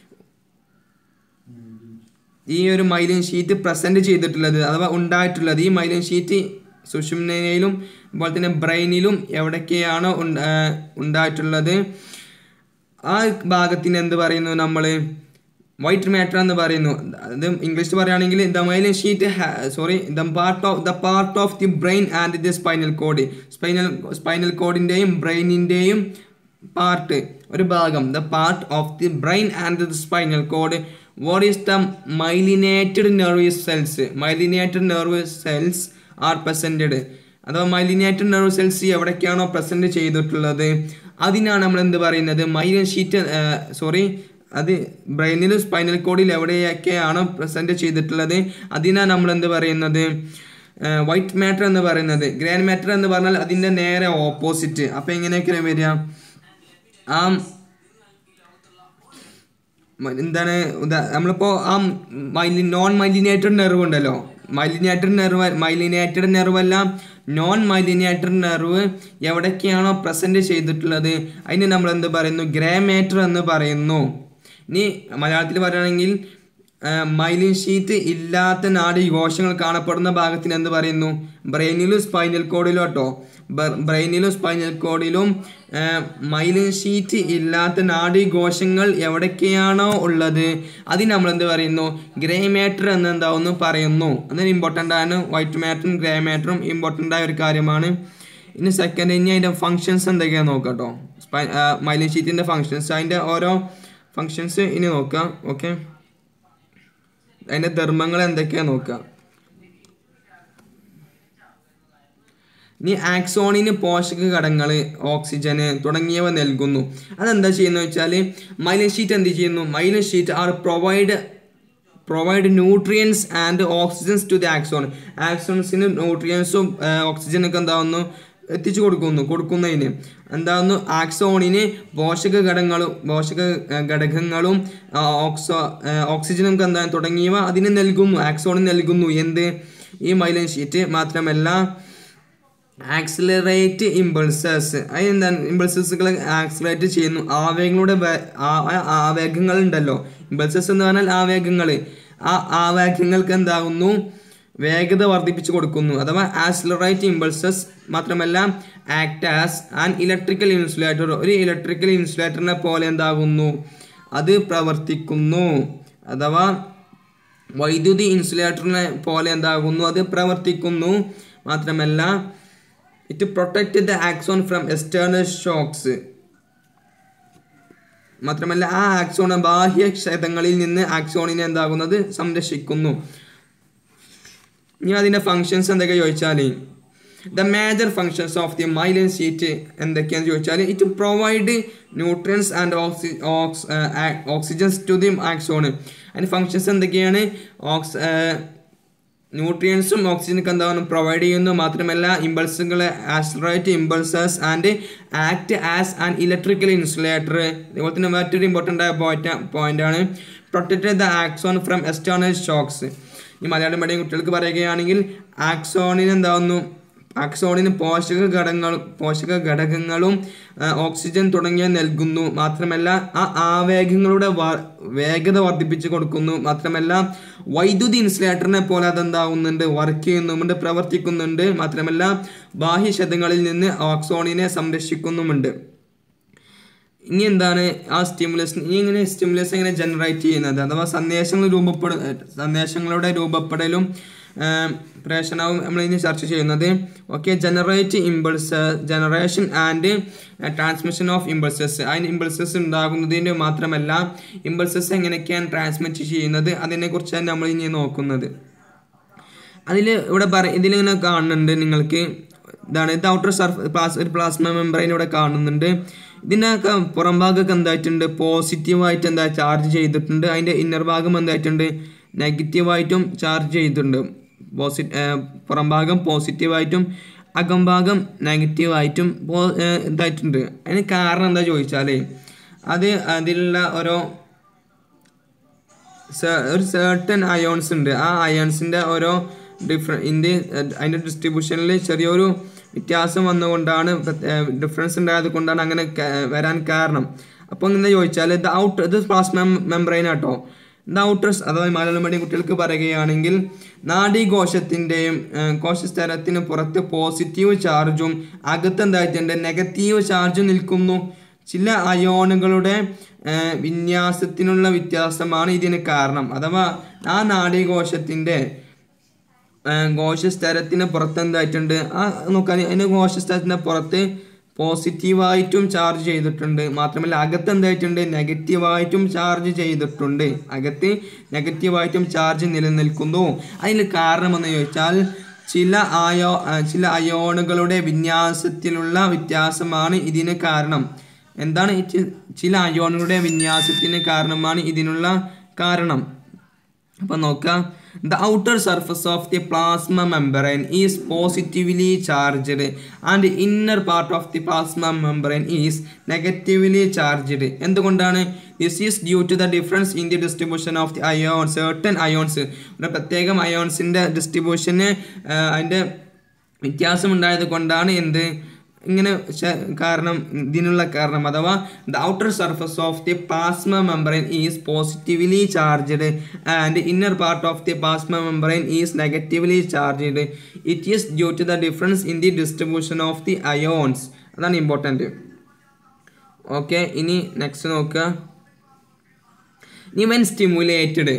ഈ ഒരു മൈലിൻ ഷീറ്റ് പ്രസൻറ്റ് ചെയ്തിട്ടുള്ളത് അഥവാ ഉണ്ടായിട്ടുള്ളത് ഈ മൈലിൻ ഷീറ്റ് സുഷുമ്നയിലും അതുപോലെ തന്നെ ബ്രെയിനിലും എവിടൊക്കെയാണോ ഉണ്ട- ആ, ഉണ്ടായിട്ടുള്ളത് ആ ഭാഗത്തിന് എന്ത് പറയുന്നു നമ്മൾ വൈറ്റ് മാറ്റർ എന്ന് പറയുന്നു അത് ഇംഗ്ലീഷ് പറയുകയാണെങ്കിൽ the myelin sheath sorry the part of the part of the brain and the spinal cord spinal spinal കോഡിൻ്റെയും ബ്രെയിനിൻ്റെയും പാർട്ട് ഒരു ഭാഗം the part of the brain and the spinal cord what is the myelinated nervous cells myelinated nervous cells are presented അഥവാ myelinated nerve cells എവിടേക്കാണോ present ചെയ്തിട്ടുള്ളത് അതിനാണ് നമ്മൾ എന്ത് പറയുന്നത് മൈലിൻ ഷീറ്റ് സോറി അത് ബ്രെയിനിലും സ്പൈനൽ കോഡിൽ എവിടെയൊക്കെയാണോ പ്രസൻറ്റ് ചെയ്തിട്ടുള്ളത് അതിനാണ് നമ്മൾ എന്ത് പറയുന്നത് വൈറ്റ് മാറ്റർ എന്ന് പറയുന്നത് ഗ്രാൻഡ് മാറ്റർ എന്ന് പറഞ്ഞാൽ അതിൻ്റെ നേരെ ഓപ്പോസിറ്റ് അപ്പോൾ എങ്ങനെയൊക്കെയാണ് വരിക ആ മ- എന്താണ് ഉദാ- നമ്മളിപ്പോൾ ആ മൈലി നോൺ മൈലിനേറ്റഡ് നെർവ് ഉണ്ടല്ലോ മൈലിനേറ്റഡ് നെർവ് മൈലിനേറ്റഡ് നെർവ് അല്ല നോൺ മൈലിനേറ്റഡ് നെർവ് എവിടൊക്കെയാണോ പ്രസൻറ്റ് ചെയ്തിട്ടുള്ളത് അതിന് നമ്മൾ എന്ത് പറയുന്നു ഗ്രേമേറ്റർ എന്ന് പറയുന്നു ഇനി മലയാളത്തിൽ പറയുകയാണെങ്കിൽ മൈലിൻ ഷീറ്റ് ഇല്ലാത്ത നാടി കോശങ്ങൾ കാണപ്പെടുന്ന ഭാഗത്തിന് എന്ത് പറയുന്നു ബ്രെയിനിലും സ്പൈനൽ കോഡിലും കേട്ടോ ബ്രെയിനിലും സ്പൈനൽ കോഡിലും മൈലിൻ ഷീറ്റ് ഇല്ലാത്ത നാഡി കോശങ്ങൾ എവിടൊക്കെയാണോ ഉള്ളത് അതിന് നമ്മൾ എന്ത് പറയുന്നു ഗ്രേ മാറ്റർ എന്ന് എന്താവുന്നു പറയുന്നു അതിന് ഇമ്പോർട്ടൻ്റ് ആണ് വൈറ്റ് മാറ്ററും ഗ്രേ മാറ്ററും ഇമ്പോർട്ടൻ്റ് ആയ ഒരു കാര്യമാണ് ഇനി സെക്കൻഡ് ഇനി അതിൻ്റെ ഫങ്ഷൻസ് എന്തൊക്കെയാണെന്ന് നോക്കാം കേട്ടോ സ്പൈ മൈലിൻ ഷീറ്റിൻ്റെ ഫങ്ഷൻസ് അതിൻ്റെ ഓരോ ഫങ്ഷൻസ് ഇനി നോക്കാം ഓക്കെ അതിൻ്റെ ധർമ്മങ്ങൾ എന്തൊക്കെയാ നോക്കുക ഇനി ആക്സോണിന് പോഷക ഘടകങ്ങൾ ഓക്സിജന് തുടങ്ങിയവ നൽകുന്നു അതെന്താ ചെയ്യുന്നത് വെച്ചാൽ മൈലൻ ഷീറ്റ് എന്ത് ചെയ്യുന്നു myelin sheath are provide provide nutrients and oxygens to the axon ആക്സോൺസിന് ന്യൂട്രിയൻസും ഓക്സിജനൊക്കെ എന്താവുന്നു എത്തിച്ചു കൊടുക്കുന്നു കൊടുക്കുന്നതിന് എന്താവുന്നു ആക്സോണിന് പോഷക ഘടകങ്ങളും പോഷക ഏർ, ഘടകങ്ങളും ആ, ഓക്സോ ഏർ, ഓക്സിജനും എന്താ തുടങ്ങിയവ അതിന് നൽകുന്നു ആക്സോണിന് നൽകുന്നു എന്ത് ഈ മൈലൻ ഷീറ്റ് മാത്രമല്ല ആക്സിലറേറ്റ് ഇമ്പൾസസ് അതെന്താണ് ഇമ്പൾസസുകൾ ആക്സിലറേറ്റ് ചെയ്യുന്നു ആവേഗങ്ങളുടെ വേ- ആ- ആ- ആവേഗങ്ങൾ ഉണ്ടല്ലോ ഇമ്പൾസസ് എന്ന് പറഞ്ഞാൽ ആവേഗങ്ങൾ ആ ആവേഗങ്ങൾക്ക് എന്താകുന്നു വേഗത വർദ്ധിപ്പിച്ചു കൊടുക്കുന്നു അഥവാ ആക്സിലറേറ്റ് ഇമ്പൾസസ് മാത്രമല്ല act as an electrical insulator ഒരു ഇലക്ട്രിക്കൽ ഇൻസുലേറ്ററിനെ പോലെ എന്താകുന്നു അത് പ്രവർത്തിക്കുന്നു അഥവാ വൈദ്യുതി ഇൻസുലേറ്ററിനെ പോലെ എന്താകുന്നു അത് പ്രവർത്തിക്കുന്നു മാത്രമല്ല it protect the axon from external shocks മാത്രമല്ല ആ ആക്സോൺ ബാഹ്യ ക്ഷതങ്ങളിൽ നിന്ന് ആക്സോണിനെ എന്താകുന്നത് സംരക്ഷിക്കുന്നു ഇനി അതിൻ്റെ ഫങ്ഷൻസ് എന്തൊക്കെ ചോദിച്ചാൽ the major functions of the myelin sheath എന്തൊക്കെയാണെന്ന് ചോദിച്ചാൽ it provide nutrients and oxy ox oxygens to the axon അതിൻ്റെ ഫങ്ഷൻസ് എന്തൊക്കെയാണ് ഓക്സ് ന്യൂട്രിയൻസും ഓക്സിജനൊക്കെ എന്താണ് പ്രൊവൈഡ് ചെയ്യുന്നു മാത്രമല്ല ഇമ്പൾസുകളെ ആസ്ട്രേറ്റ് impulses and act as an electrical insulator അതുപോലെ തന്നെ മറ്റൊരു ഇമ്പോർട്ടൻ്റ് ആയ പോയിന്റ് പോയിന്റാണ് protect the axon from external shocks ഈ മലയാളം മീഡിയം കുട്ടികൾക്ക് പറയുകയാണെങ്കിൽ ആക്സോണിന് എന്താവുന്നു ആക്സോണിന് പോഷക ഘടകങ്ങളും പോഷക ഘടകങ്ങളും ആ, ഓക്സിജൻ തുടങ്ങിയ നൽകുന്നു മാത്രമല്ല ആ ആവേഗങ്ങളുടെ വ- വേഗത വർദ്ധിപ്പിച്ചു കൊടുക്കുന്നു മാത്രമല്ല വൈദ്യുതി ഇൻസുലേറ്ററിനെ പോലെ അതെന്താവുന്നുണ്ട് വർക്ക് ചെയ്യുന്നുമുണ്ട് പ്രവർത്തിക്കുന്നുണ്ട് മാത്രമല്ല ബാഹ്യശതങ്ങളിൽ നിന്ന് ഓക്സോണിനെ സംരക്ഷിക്കുന്നുമുണ്ട് ഇനി എന്താണ് ആ സ്റ്റിമുലസ് ഇനി ഇങ്ങനെ സ്റ്റിമുലസ് എങ്ങനെ ജനറേറ്റ് ചെയ്യുന്നത് അഥവാ സന്ദേശങ്ങൾ രൂപപ്പെട സന്ദേശങ്ങളുടെ രൂപപ്പെടലും ആ, പ്രേഷണവും നമ്മൾ ഇനി ചർച്ച ചെയ്യുന്നത് okay generate impulse generation and transmission of impulses അതിന് ഇമ്പൾസസ് ഉണ്ടാകുന്നതിന് മാത്രമല്ല ഇമ്പൾസസ് എങ്ങനെയൊക്കെയാണ് ട്രാൻസ്മിറ്റ് ചെയ്യുന്നത് അതിനെക്കുറിച്ചാണ് നമ്മൾ ഇനി നോക്കുന്നത് അതിൽ ഇവിടെ പറ ഇതിലിങ്ങനെ കാണുന്നുണ്ട് നിങ്ങൾക്ക് ഇതാണ് ഇത് ഔട്ടർ സർഫ് പ്ലാസ് ഒരു പ്ലാസ്മ മെമ്പറൈൻ ഇവിടെ കാണുന്നുണ്ട് ഇതിനൊക്കെ പുറം ഭാഗമൊക്കെ എന്തായിട്ടുണ്ട് പോസിറ്റീവായിട്ട് എന്താ ചാർജ് ചെയ്തിട്ടുണ്ട് അതിൻ്റെ ഇന്നർ ഭാഗം എന്തായിട്ടുണ്ട് നെഗറ്റീവായിട്ടും ചാർജ് ചെയ്തിട്ടുണ്ട് പോസി പുറം ഭാഗം പോസിറ്റീവായിട്ടും അകംഭാഗം നെഗറ്റീവായിട്ടും പോ ഏഹ് ഇതായിട്ടുണ്ട് അതിന് കാരണം എന്താ ചോദിച്ചാൽ അത് അതിലുള്ള ഓരോ സെ- ഒരു സേർട്ടൻ അയോൺസ് ഉണ്ട് ആ അയോൺസിൻ്റെ ഓരോ ഡിഫറെ ഇന്ത്യ അതിൻ്റെ ഡിസ്ട്രിബ്യൂഷനിൽ ചെറിയൊരു വ്യത്യാസം വന്നുകൊണ്ടാണ് ഡിഫറൻസ് ഉണ്ടായത് കൊണ്ടാണ് അങ്ങനെ ക- വരാൻ കാരണം അപ്പോൾ എന്താ ചോദിച്ചാൽ ഇത് ഔട്ട് ഇത് പ്ലാസ്മ മെംബ്രെയിൻ ആട്ടോ ഇത് ഔട്ടേഴ്സ് അഥവാ മലയാളം മീഡിയം കുട്ടികൾക്ക് പറയുകയാണെങ്കിൽ നാഡീകോശത്തിൻ്റെയും കോശസ്തരത്തിന് പുറത്ത് പോസിറ്റീവ് ചാർജും അകത്ത് എന്തായിട്ടുണ്ട് നെഗറ്റീവ് ചാർജും നിൽക്കുന്നു ചില അയോണുകളുടെ ഏഹ്, വിന്യാസത്തിനുള്ള വ്യത്യാസമാണ് ഇതിന് കാരണം അഥവാ ആ നാഡീകോശത്തിൻ്റെ ഏഹ്, കോശസ്തരത്തിന് പുറത്ത് എന്തായിട്ടുണ്ട് ആ നോക്കാൻ അതിന് കോശസ്തരത്തിൻ്റെ പുറത്ത് പോസിറ്റീവായിട്ടും ചാർജ് ചെയ്തിട്ടുണ്ട് മാത്രമല്ല അകത്ത് എന്തായിട്ടുണ്ട് നെഗറ്റീവായിട്ടും ചാർജ് ചെയ്തിട്ടുണ്ട് അകത്ത് നെഗറ്റീവായിട്ടും ചാർജ് നിലനിൽക്കുന്നു അതിന് കാരണമെന്ന് ചോദിച്ചാൽ ചില അയോ ആ, ചില അയോണുകളുടെ വിന്യാസത്തിലുള്ള വ്യത്യാസമാണ് ഇതിന് കാരണം എന്താണ് ഈ ചി- ചില അയോണുകളുടെ വിന്യാസത്തിന് കാരണമാണ് ഇതിനുള്ള കാരണം അപ്പം നോക്കാം the outer surface of the plasma membrane is positively charged and inner part of the plasma membrane is negatively charged എന്തുകൊണ്ടാണ് this is due to the difference in the distribution of the ions certain ions ഒരു പ്രത്യേകം അയോൺസിൻ്റെ ഡിസ്ട്രിബ്യൂഷന് അതിൻ്റെ വ്യത്യാസം ഉണ്ടായത് കൊണ്ടാണ് എന്ത് ഇങ്ങനെ ശ- കാരണം ഇതിനുള്ള കാരണം അഥവാ the outer surface of the plasma membrane is positively charged and inner part of the plasma membrane is negatively charged it is due to the difference in the distribution of the ions അതാണ് important okay ഇനി next നോക്കുക നീ when stimulated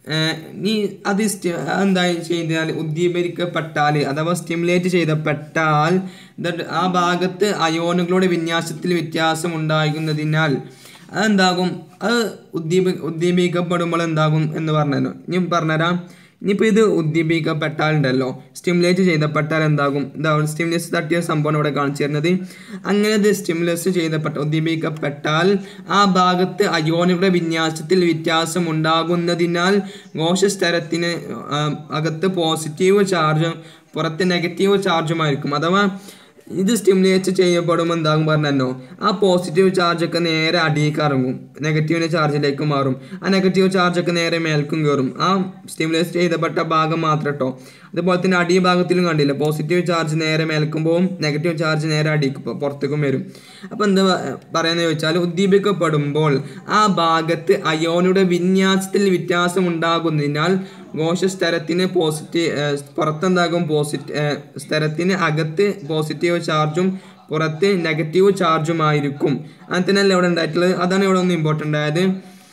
നീ അത് sti- എന്താ ചെയ്താൽ ഉദ്ദീപിക്കപ്പെട്ടാൽ അഥവാ stimulate ചെയ്തപ്പെട്ടാൽ that ആ ഭാഗത്ത് അയോണുകളുടെ വിന്യാസത്തിൽ വ്യത്യാസം ഉണ്ടാകുന്നതിനാൽ അതെന്താകും അത് ഉദ്ദീപി ഉദ്ദീപിക്കപ്പെടുമ്പോൾ എന്താകും എന്ന് പറഞ്ഞല്ലോ ഞാൻ പറഞ്ഞുതരാം ഇനിയിപ്പോൾ ഇത് ഉദ്ദീപിക്കപ്പെട്ടാൽ ഉണ്ടല്ലോ സ്റ്റിമുലേറ്റ് ചെയ്തപ്പെട്ടാൽ എന്താകും എന്താ സ്റ്റിമുലസ് തട്ടിയ സംഭവം ഇവിടെ കാണിച്ചു തരുന്നത് അങ്ങനെ ഇത് സ്റ്റിമുലസ് ചെയ്തപ്പെട്ട ഉദ്ദീപിക്കപ്പെട്ടാൽ ആ ഭാഗത്ത് അയോണുകളുടെ വിന്യാസത്തിൽ വ്യത്യാസം ഉണ്ടാകുന്നതിനാൽ കോശസ്തരത്തിന് ആ, അകത്ത് പോസിറ്റീവ് ചാർജും പുറത്ത് നെഗറ്റീവ് ചാർജുമായിരിക്കും അഥവാ ഇത് സ്റ്റിമുലേറ്റ് ചെയ്യപ്പെടുമ്പോൾ എന്താകും പറഞ്ഞല്ലോ ആ പോസിറ്റീവ് ചാർജൊക്കെ നേരെ അടിയിലേക്ക് ഇറങ്ങും നെഗറ്റീവിൻ്റെ ചാർജിലേക്ക് മാറും ആ നെഗറ്റീവ് ചാർജൊക്കെ നേരെ മേൽക്കും കയറും ആ സ്റ്റിമുലേറ്റ് ചെയ്തപ്പെട്ട ഭാഗം മാത്രം കേട്ടോ അതുപോലെ തന്നെ അടി ഭാഗത്തിലും കണ്ടില്ല പോസിറ്റീവ് ചാർജ് നേരെ മേൽക്കും പോവും നെഗറ്റീവ് ചാർജ് നേരെ അടിക്ക് പോ- പുറത്തേക്കും വരും അപ്പോൾ എന്താ പറയുന്നത് ചോദിച്ചാൽ ഉദ്ദീപിക്കപ്പെടുമ്പോൾ ആ ഭാഗത്ത് അയോണുടെ വിന്യാസത്തിൽ വ്യത്യാസം ഉണ്ടാകുന്നതിനാൽ കോശസ്തരത്തിന് പോസിറ്റീവ് പുറത്തെന്താകും പോസിറ്റീവ് സ്ഥലത്തിന് അകത്ത് പോസിറ്റീവ് ചാർജും പുറത്ത് നെഗറ്റീവ് ചാർജുമായിരിക്കും അങ്ങനെ തന്നെയല്ല ഇവിടെ ഉണ്ടായിട്ടുള്ളത് അതാണ് ഇവിടെ ഒന്ന് ഇമ്പോർട്ടൻ്റ് ആയത്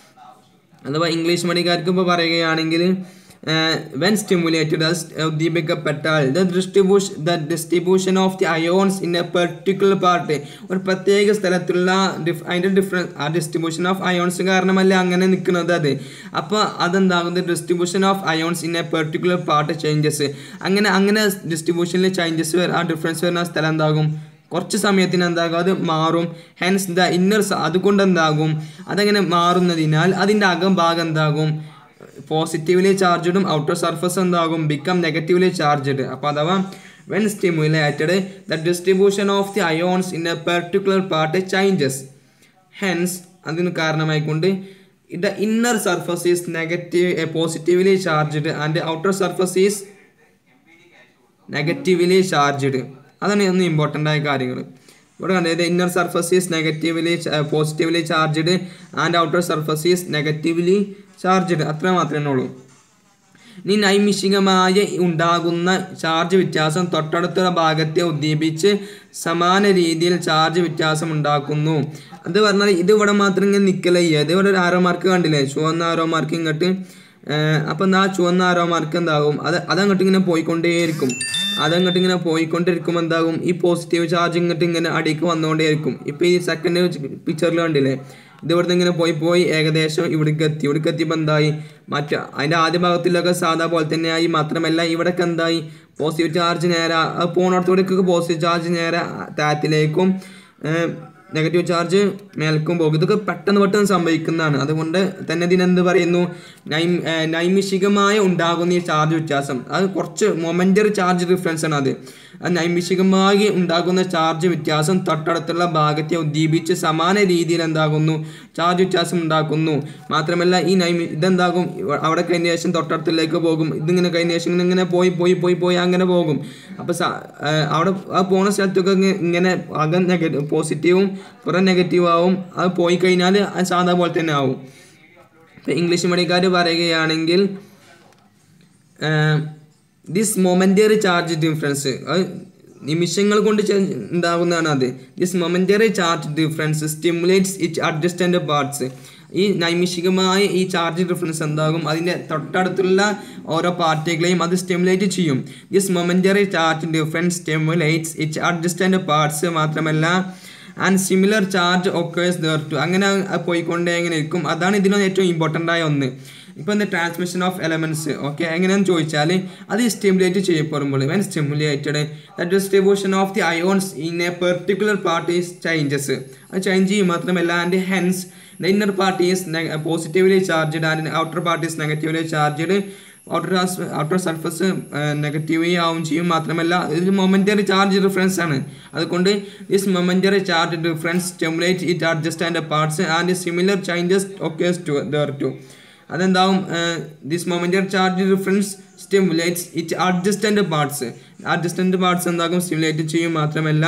അഥവാ ഇംഗ്ലീഷ് മണിക്കാർക്ക് ഇപ്പോൾ പറയുകയാണെങ്കിൽ വെൻ സ്റ്റിമുലേറ്റഡ് ഉദ്ദീപിക്കപ്പെട്ടാൽ the distribution the distribution of the ions in a particular part ഒരു പ്രത്യേക സ്ഥലത്തുള്ള ഡിഫ് അതിൻ്റെ ഡിഫറൻസ് ആ ഡിസ്ട്രിബ്യൂഷൻ ഓഫ് അയോൺസ് കാരണമല്ല അങ്ങനെ നിൽക്കുന്നത് അത് അപ്പോൾ അതെന്താകുന്നത് distribution of ions in a particular part changes അങ്ങനെ അങ്ങനെ ഡിസ്ട്രിബ്യൂഷനിൽ ചേഞ്ചസ് ആ ഡിഫറൻസ് വരുന്ന സ്ഥലം എന്താകും കുറച്ച് സമയത്തിന് എന്താകും അത് മാറും ഹെൻസ് ദ ഇന്നർ അതുകൊണ്ട് എന്താകും അതങ്ങനെ മാറുന്നതിനാൽ അതിൻ്റെ അകം ഭാഗം എന്താകും പോസിറ്റീവ്ലി ചാർജഡും ഔട്ടർ സർഫസ് എന്താകും ബിക്കം നെഗറ്റീവ്ലി ചാർജഡ് അപ്പോൾ അഥവാ when stimulated the distribution of the ions in a particular part changes hence അതിന് കാരണമായിക്കൊണ്ട് the inner surface is negative positively charged and outer surface is negatively charged അതാണ് ഒന്ന് important ആയ കാര്യങ്ങൾ ഇവിടെ കണ്ടത് inner surface is negatively positively charged and outer surface is negatively charged അത്ര മാത്രമേ ഉള്ളൂ ഇനി നൈമിഷികമായി ഉണ്ടാകുന്ന ചാർജ് വ്യത്യാസം തൊട്ടടുത്തുള്ള ഭാഗത്തെ ഉദ്ദീപിച്ച് സമാന രീതിയിൽ ചാർജ് വ്യത്യാസം ഉണ്ടാക്കുന്നു അത് പറഞ്ഞാൽ ഇത് ഇവിടെ മാത്രം ഇങ്ങനെ നിൽക്കല ചെയ്യുക ഇത് ഇവിടെ ഒരു ആരോ മാർക്ക് കണ്ടില്ലേ ചുവന്ന ആരോ മാർക്ക് ഇങ്ങോട്ട് അപ്പം ആ ചുവന്ന ആരോ മാർക്ക് എന്താകും അത് അതങ്ങോട്ട് ഇങ്ങനെ പോയിക്കൊണ്ടേയിരിക്കും അതങ്ങോട്ട് ഇങ്ങനെ പോയിക്കൊണ്ടിരിക്കുമ്പോൾ എന്താകും ഈ പോസിറ്റീവ് ചാർജ് ഇങ്ങോട്ട് ഇങ്ങനെ അടിക്ക് വന്നുകൊണ്ടേയിരിക്കും ഇപ്പോൾ ഈ സെക്കൻഡ് പിക്ചറിൽ കണ്ടില്ലേ ഇത് ഇവിടുന്ന് ഇങ്ങനെ പോയി പോയി ഏകദേശം ഇവിടേക്ക് എത്തി ഇവിടേക്ക് എത്തിയപ്പോൾ എന്തായി മറ്റു അതിൻ്റെ ആദ്യ ഭാഗത്തിലൊക്കെ സാധാ പോലെ തന്നെയായി മാത്രമല്ല ഇവിടേക്ക് എന്തായി പോസിറ്റീവ് ചാർജ് നേരെ പോണോടത്തോടേക്കൊക്കെ പോസിറ്റീവ് ചാർജ് നേരെ താഴത്തിലേക്കും നെഗറ്റീവ് ചാർജ് മേൽക്കും പോകും ഇതൊക്കെ പെട്ടെന്ന് പെട്ടെന്ന് സംഭവിക്കുന്നതാണ് അതുകൊണ്ട് തന്നെ ഇതിനെന്ത് പറയുന്നു നൈം ഏർ നൈമിഷികമായ ഉണ്ടാകുന്ന ഈ ചാർജ് വ്യത്യാസം അത് കുറച്ച് മൊമെൻ്ററി ചാർജ് ഡിഫറൻസ് ആണ് അത് ആ നൈമിഷികമായി ഉണ്ടാകുന്ന ചാർജ് വ്യത്യാസം തൊട്ടടുത്തുള്ള ഭാഗത്തെ ഉദ്ദീപിച്ച് സമാന രീതിയിൽ എന്താകുന്നു ചാർജ് വ്യത്യാസം ഉണ്ടാക്കുന്നു മാത്രമല്ല ഈ നൈമി ഇതെന്താകും ഇവ- അവിടെ കഴിഞ്ഞ ശേഷം തൊട്ടടുത്തിലേക്ക് പോകും ഇതിങ്ങനെ കഴിഞ്ഞ ശേഷം ഇങ്ങനെ ഇങ്ങനെ പോയി പോയി പോയി പോയി അങ്ങനെ പോകും അപ്പോൾ അവിടെ ആ പോണ സ്ഥലത്തൊക്കെ ഇങ്ങ- ഇങ്ങനെ അകം നെഗറ്റീവ് പോസിറ്റീവും പുറം നെഗറ്റീവ് ആവും അത് പോയി കഴിഞ്ഞാൽ അത് സാധാ പോലെ തന്നെ ആവും ഇപ്പം ഇംഗ്ലീഷ് മീഡിയക്കാർ പറയുകയാണെങ്കിൽ ദിസ് മൊമെൻ്ററി ചാർജ് ഡിഫറൻസ് അത് നിമിഷങ്ങൾ കൊണ്ട് ചെ- ഉണ്ടാകുന്നതാണ് അത് this momentary charge difference stimulates it adjacent parts ഈ നൈമിഷികമായ ഈ ചാർജ് ഡിഫറൻസ് എന്താകും അതിൻ്റെ തൊട്ടടുത്തുള്ള ഓരോ പാർട്ടികളെയും അത് സ്റ്റിമുലേറ്റ് ചെയ്യും this momentary charge difference stimulates it adjacent parts മാത്രമല്ല and similar charge occurs there too അങ്ങനെ അത് പോയിക്കൊണ്ടേ എങ്ങനെ ഇരിക്കും അതാണ് ഇതിന് ഏറ്റവും ഇമ്പോർട്ടൻ്റ് ആയ ഒന്ന് ഇപ്പോൾ എന്താ ട്രാൻസ്മിഷൻ ഓഫ് എലമെൻറ്റ്സ് ഓക്കെ എങ്ങനെയാണെന്ന് ചോദിച്ചാൽ അത് സ്റ്റിമുലേറ്റ് ചെയ്യപ്പെടുമ്പോൾ when stimulated the distribution of the ions in a particular part is changes അത് ചേഞ്ച് ചെയ്യും മാത്രമല്ല and hence the inner part is positively charged and outer part is negatively charged outer outer surface negative ആവും ചെയ്യും മാത്രമല്ല ഇത് momentary charge difference ആണ് അതുകൊണ്ട് this momentary charge difference stimulate it adjacent parts and similar changes occurs to there too അതെന്താവും this momentary charge difference stimulates it adjacent parts adjacent parts എന്താകും stimulate ചെയ്യും മാത്രമല്ല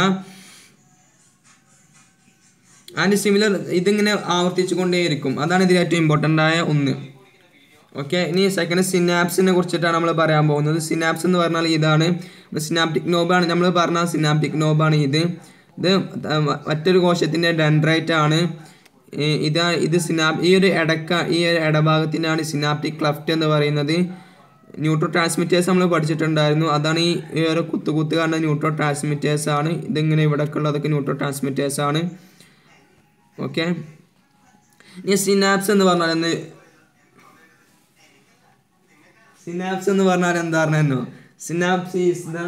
ആൻഡ് സിമിലർ ഇതിങ്ങനെ ആവർത്തിച്ചു കൊണ്ടേയിരിക്കും അതാണ് ഇതിൽ ഏറ്റവും ഇമ്പോർട്ടൻ്റ് ആയ ഒന്ന് ഓക്കെ ഇനി സെക്കൻഡ് സിനാപ്സിനെ കുറിച്ചിട്ടാണ് നമ്മൾ പറയാൻ പോകുന്നത് സിനാപ്സ് എന്ന് പറഞ്ഞാൽ ഇതാണ് സിനാപ്റ്റിക് നോബാണ് നമ്മൾ പറഞ്ഞ സിനാപ്റ്റിക് നോബാണ് ഇത് ഇത് മറ്റൊരു കോശത്തിൻ്റെ ഡെൻഡ്രൈറ്റ് ആണ് ഈ ഇതാ ഇത് സിനാപ് ഈ ഒരു ഇടക്ക ഈ ഒരു ഇടഭാഗത്തിനാണ് സിനാപ്റ്റിക് ക്ലഫ്റ്റ് എന്ന് പറയുന്നത് ന്യൂട്രോ ട്രാൻസ്മിറ്റേഴ്സ് നമ്മൾ പഠിച്ചിട്ടുണ്ടായിരുന്നു അതാണ് ഈ ഈ ഒരു കുത്തു കുത്ത് കാണുന്ന ന്യൂട്രോ ട്രാൻസ്മിറ്റേഴ്സ് ആണ് ഇതിങ്ങനെ ഇവിടെയൊക്കെ ഉള്ളതൊക്കെ ന്യൂട്രോ ട്രാൻസ്മിറ്റേഴ്സ് ആണ് ഓക്കെ ഇനി സിനാപ്സ് എന്ന് പറഞ്ഞാൽ എന്ന് സിനാപ്സ് എന്ന് പറഞ്ഞാൽ എന്താ പറഞ്ഞോ synapse is the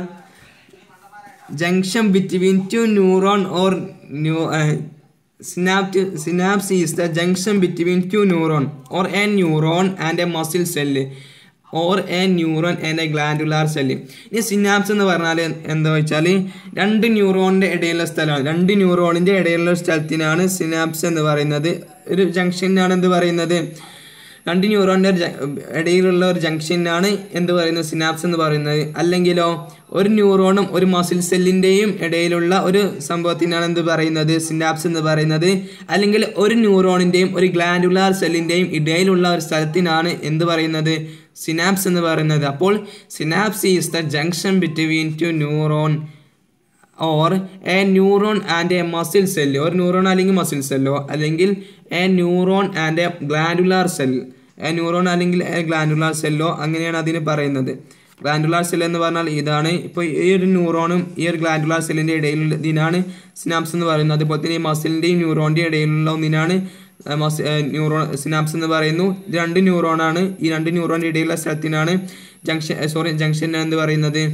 junction between two neuron or ന്യൂ സിനാപ്റ്റ് synapse is the junction between two neuron or a neuron and a muscle cell or a neuron and a glandular cell ഈ സിനാപ്സ് എന്ന് പറഞ്ഞാൽ എന്താ വെച്ചാൽ രണ്ട് ന്യൂറോണിൻ്റെ ഇടയിലുള്ള സ്ഥലമാണ് രണ്ട് ന്യൂറോണിൻ്റെ ഇടയിലുള്ള സ്ഥലത്തിനാണ് സിനാപ്സ് എന്ന് പറയുന്നത് ഒരു ജംഗ്ഷനാണ് എന്ത് പറയുന്നത് രണ്ട് ന്യൂറോണിൻ്റെ ഇടയിലുള്ള ഒരു ജംഗ്ഷനാണ് എന്ത് പറയുന്നത് സിനാപ്സ് എന്ന് പറയുന്നത് അല്ലെങ്കിലോ ഒരു ന്യൂറോണും ഒരു മസിൽ സെല്ലിൻ്റെയും ഇടയിലുള്ള ഒരു സംഭവത്തിനാണ് എന്ത് പറയുന്നത് സിനാപ്സ് എന്ന് പറയുന്നത് അല്ലെങ്കിൽ ഒരു ന്യൂറോണിൻ്റെയും ഒരു ഗ്ലാൻഡുലാർ സെല്ലിൻ്റെയും ഇടയിലുള്ള ഒരു സ്ഥലത്തിനാണ് എന്ത് പറയുന്നത് സിനാപ്സ് എന്ന് പറയുന്നത് അപ്പോൾ synapse is the junction between two neuron or a neuron and a muscle cell ഒരു ന്യൂറോൺ അല്ലെങ്കിൽ മസിൽ സെല്ലോ അല്ലെങ്കിൽ a neuron and a glandular cell a neuron അല്ലെങ്കിൽ എ ഗ്ലാൻഡുലാർ സെല്ലോ അങ്ങനെയാണ് അതിന് പറയുന്നത് ഗ്ലാൻഡുലാർ സെൽ എന്ന് പറഞ്ഞാൽ ഇതാണ് ഇപ്പോൾ ഈ ഒരു ന്യൂറോണും ഈ ഒരു ഗ്ലാൻഡുലാർ സെല്ലിൻ്റെ ഇടയിലുള്ള ഇതിനാണ് സിനാപ്സ് എന്ന് പറയുന്നത് അതുപോലെ തന്നെ ഈ മസിലിൻ്റെയും ന്യൂറോണിൻ്റെയും ഇടയിലുള്ള ഒന്നിനാണ് മസ് ന്യൂറോൺ സിനാപ്സ് എന്ന് പറയുന്നു ഇത് രണ്ട് ന്യൂറോണാണ് ഈ രണ്ട് ന്യൂറോണിൻ്റെ ഇടയിലുള്ള സ്ഥലത്തിനാണ് ജംഗ്ഷൻ സോറി ജംഗ്ഷൻ എന്ന് പറയുന്നത്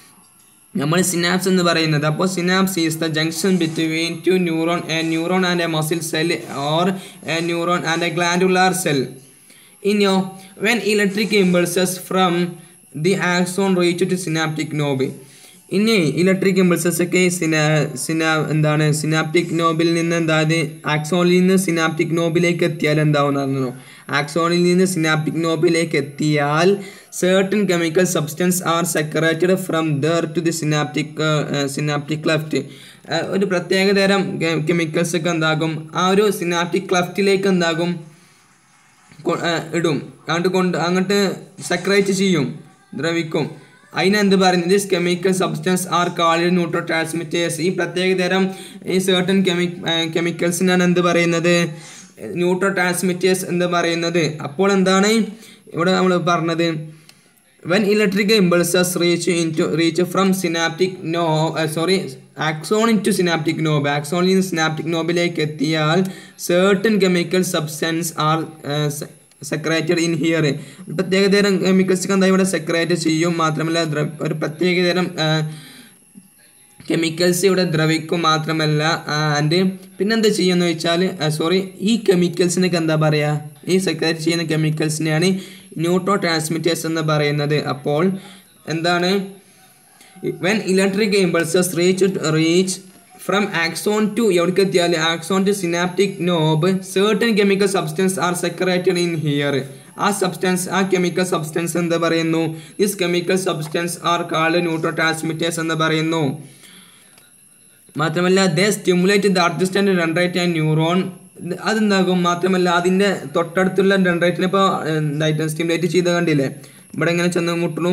നമ്മൾ സിനാപ്സ് എന്ന് പറയുന്നത് അപ്പോൾ synapse is the junction between two neuron a neuron and a muscle cell or a neuron and a glandular cell ഇനിയോ when electric impulses from the axon reach to synaptic knob ഇനി electric impulses ഒക്കെ സിനാ സിനാ എന്താണ് synaptic Nobil നിന്ന് എന്തായത് ആക്സോണിൽ നിന്ന് synaptic നോബിലേക്ക് എത്തിയാൽ എന്താവും പറഞ്ഞു ആക്സോണിൽ നിന്ന് സിനാപ്റ്റിക് നോബിലേക്ക് എത്തിയാൽ certain chemical substance are separated from there to the synaptic uh, uh, synaptic cleft Uh, ഒരു പ്രത്യേക തരം കെമിക്കൽസ് ഒക്കെ എന്താകും ആ ഒരു സിനാപ്റ്റിക് ക്ലഫ്റ്റിലേക്ക് എന്താകും കൊ- ആ, ഇടും അങ്ങോട്ട് കൊണ്ട് അങ്ങോട്ട് സെക്രേറ്റ് ചെയ്യും ദ്രവിക്കും അതിനെന്ത് പറയുന്നത് this chemical substance are called neurotransmitters ഈ പ്രത്യേക തരം ഈ സേർട്ടൺ കെമി കെമിക്കൽസിനാണ് എന്ത് പറയുന്നത് ന്യൂട്രോ ട്രാൻസ്മിറ്റേഴ്സ് എന്ന് പറയുന്നത് അപ്പോൾ എന്താണ് ഇവിടെ നമ്മൾ പറഞ്ഞത് when electric impulses reach into reach from synaptic no sorry axon into synaptic knob ആക്സോണിൽ നിന്ന് സിനാപ്റ്റിക് നോബിലേക്ക് എത്തിയാൽ certain chemical substance are secreted in here പ്രത്യേകതരം കെമിക്കൽസ് എന്താ ഇവിടെ സെക്രേറ്റ് ചെയ്യും മാത്രമല്ല ദ്ര- ഒരു പ്രത്യേകതരം കെമിക്കൽസ് ഇവിടെ ദ്രവിക്കും മാത്രമല്ല ആൻഡ് പിന്നെന്താ ചെയ്യുമെന്ന് വെച്ചാൽ സോറി ഈ കെമിക്കൽസിനൊക്കെ എന്താ പറയുക ഈ സെക്രേറ്റ് ചെയ്യുന്ന കെമിക്കൽസിനെയാണ് ന്യൂട്രോ ട്രാൻസ്മിറ്റേഴ്സ് എന്ന് പറയുന്നത് അപ്പോൾ എന്താണ് when electric impulses reach reach from axon to എവിടേക്ക് എത്തിയാൽ axon to synaptic knob certain chemical substance are secreted in here ആ സബ്സ്റ്റൻസ് ആ കെമിക്കൽ സബ്സ്റ്റൻസ് എന്ന് പറയുന്നു this chemical substance are called neurotransmitters എന്ന് പറയുന്നു മാത്രമല്ല they stimulate the adjacent dendrite and neuron അതെന്താകും മാത്രമല്ല അതിൻ്റെ തൊട്ടടുത്തുള്ള ഡെൻഡ്രൈറ്റിനെ ഇപ്പോൾ എന്തായിട്ട് സ്റ്റിമുലേറ്റ് ചെയ്ത് കണ്ടില്ലേ ഇവിടെ ഇങ്ങനെ ചെന്ന് മുട്ടണു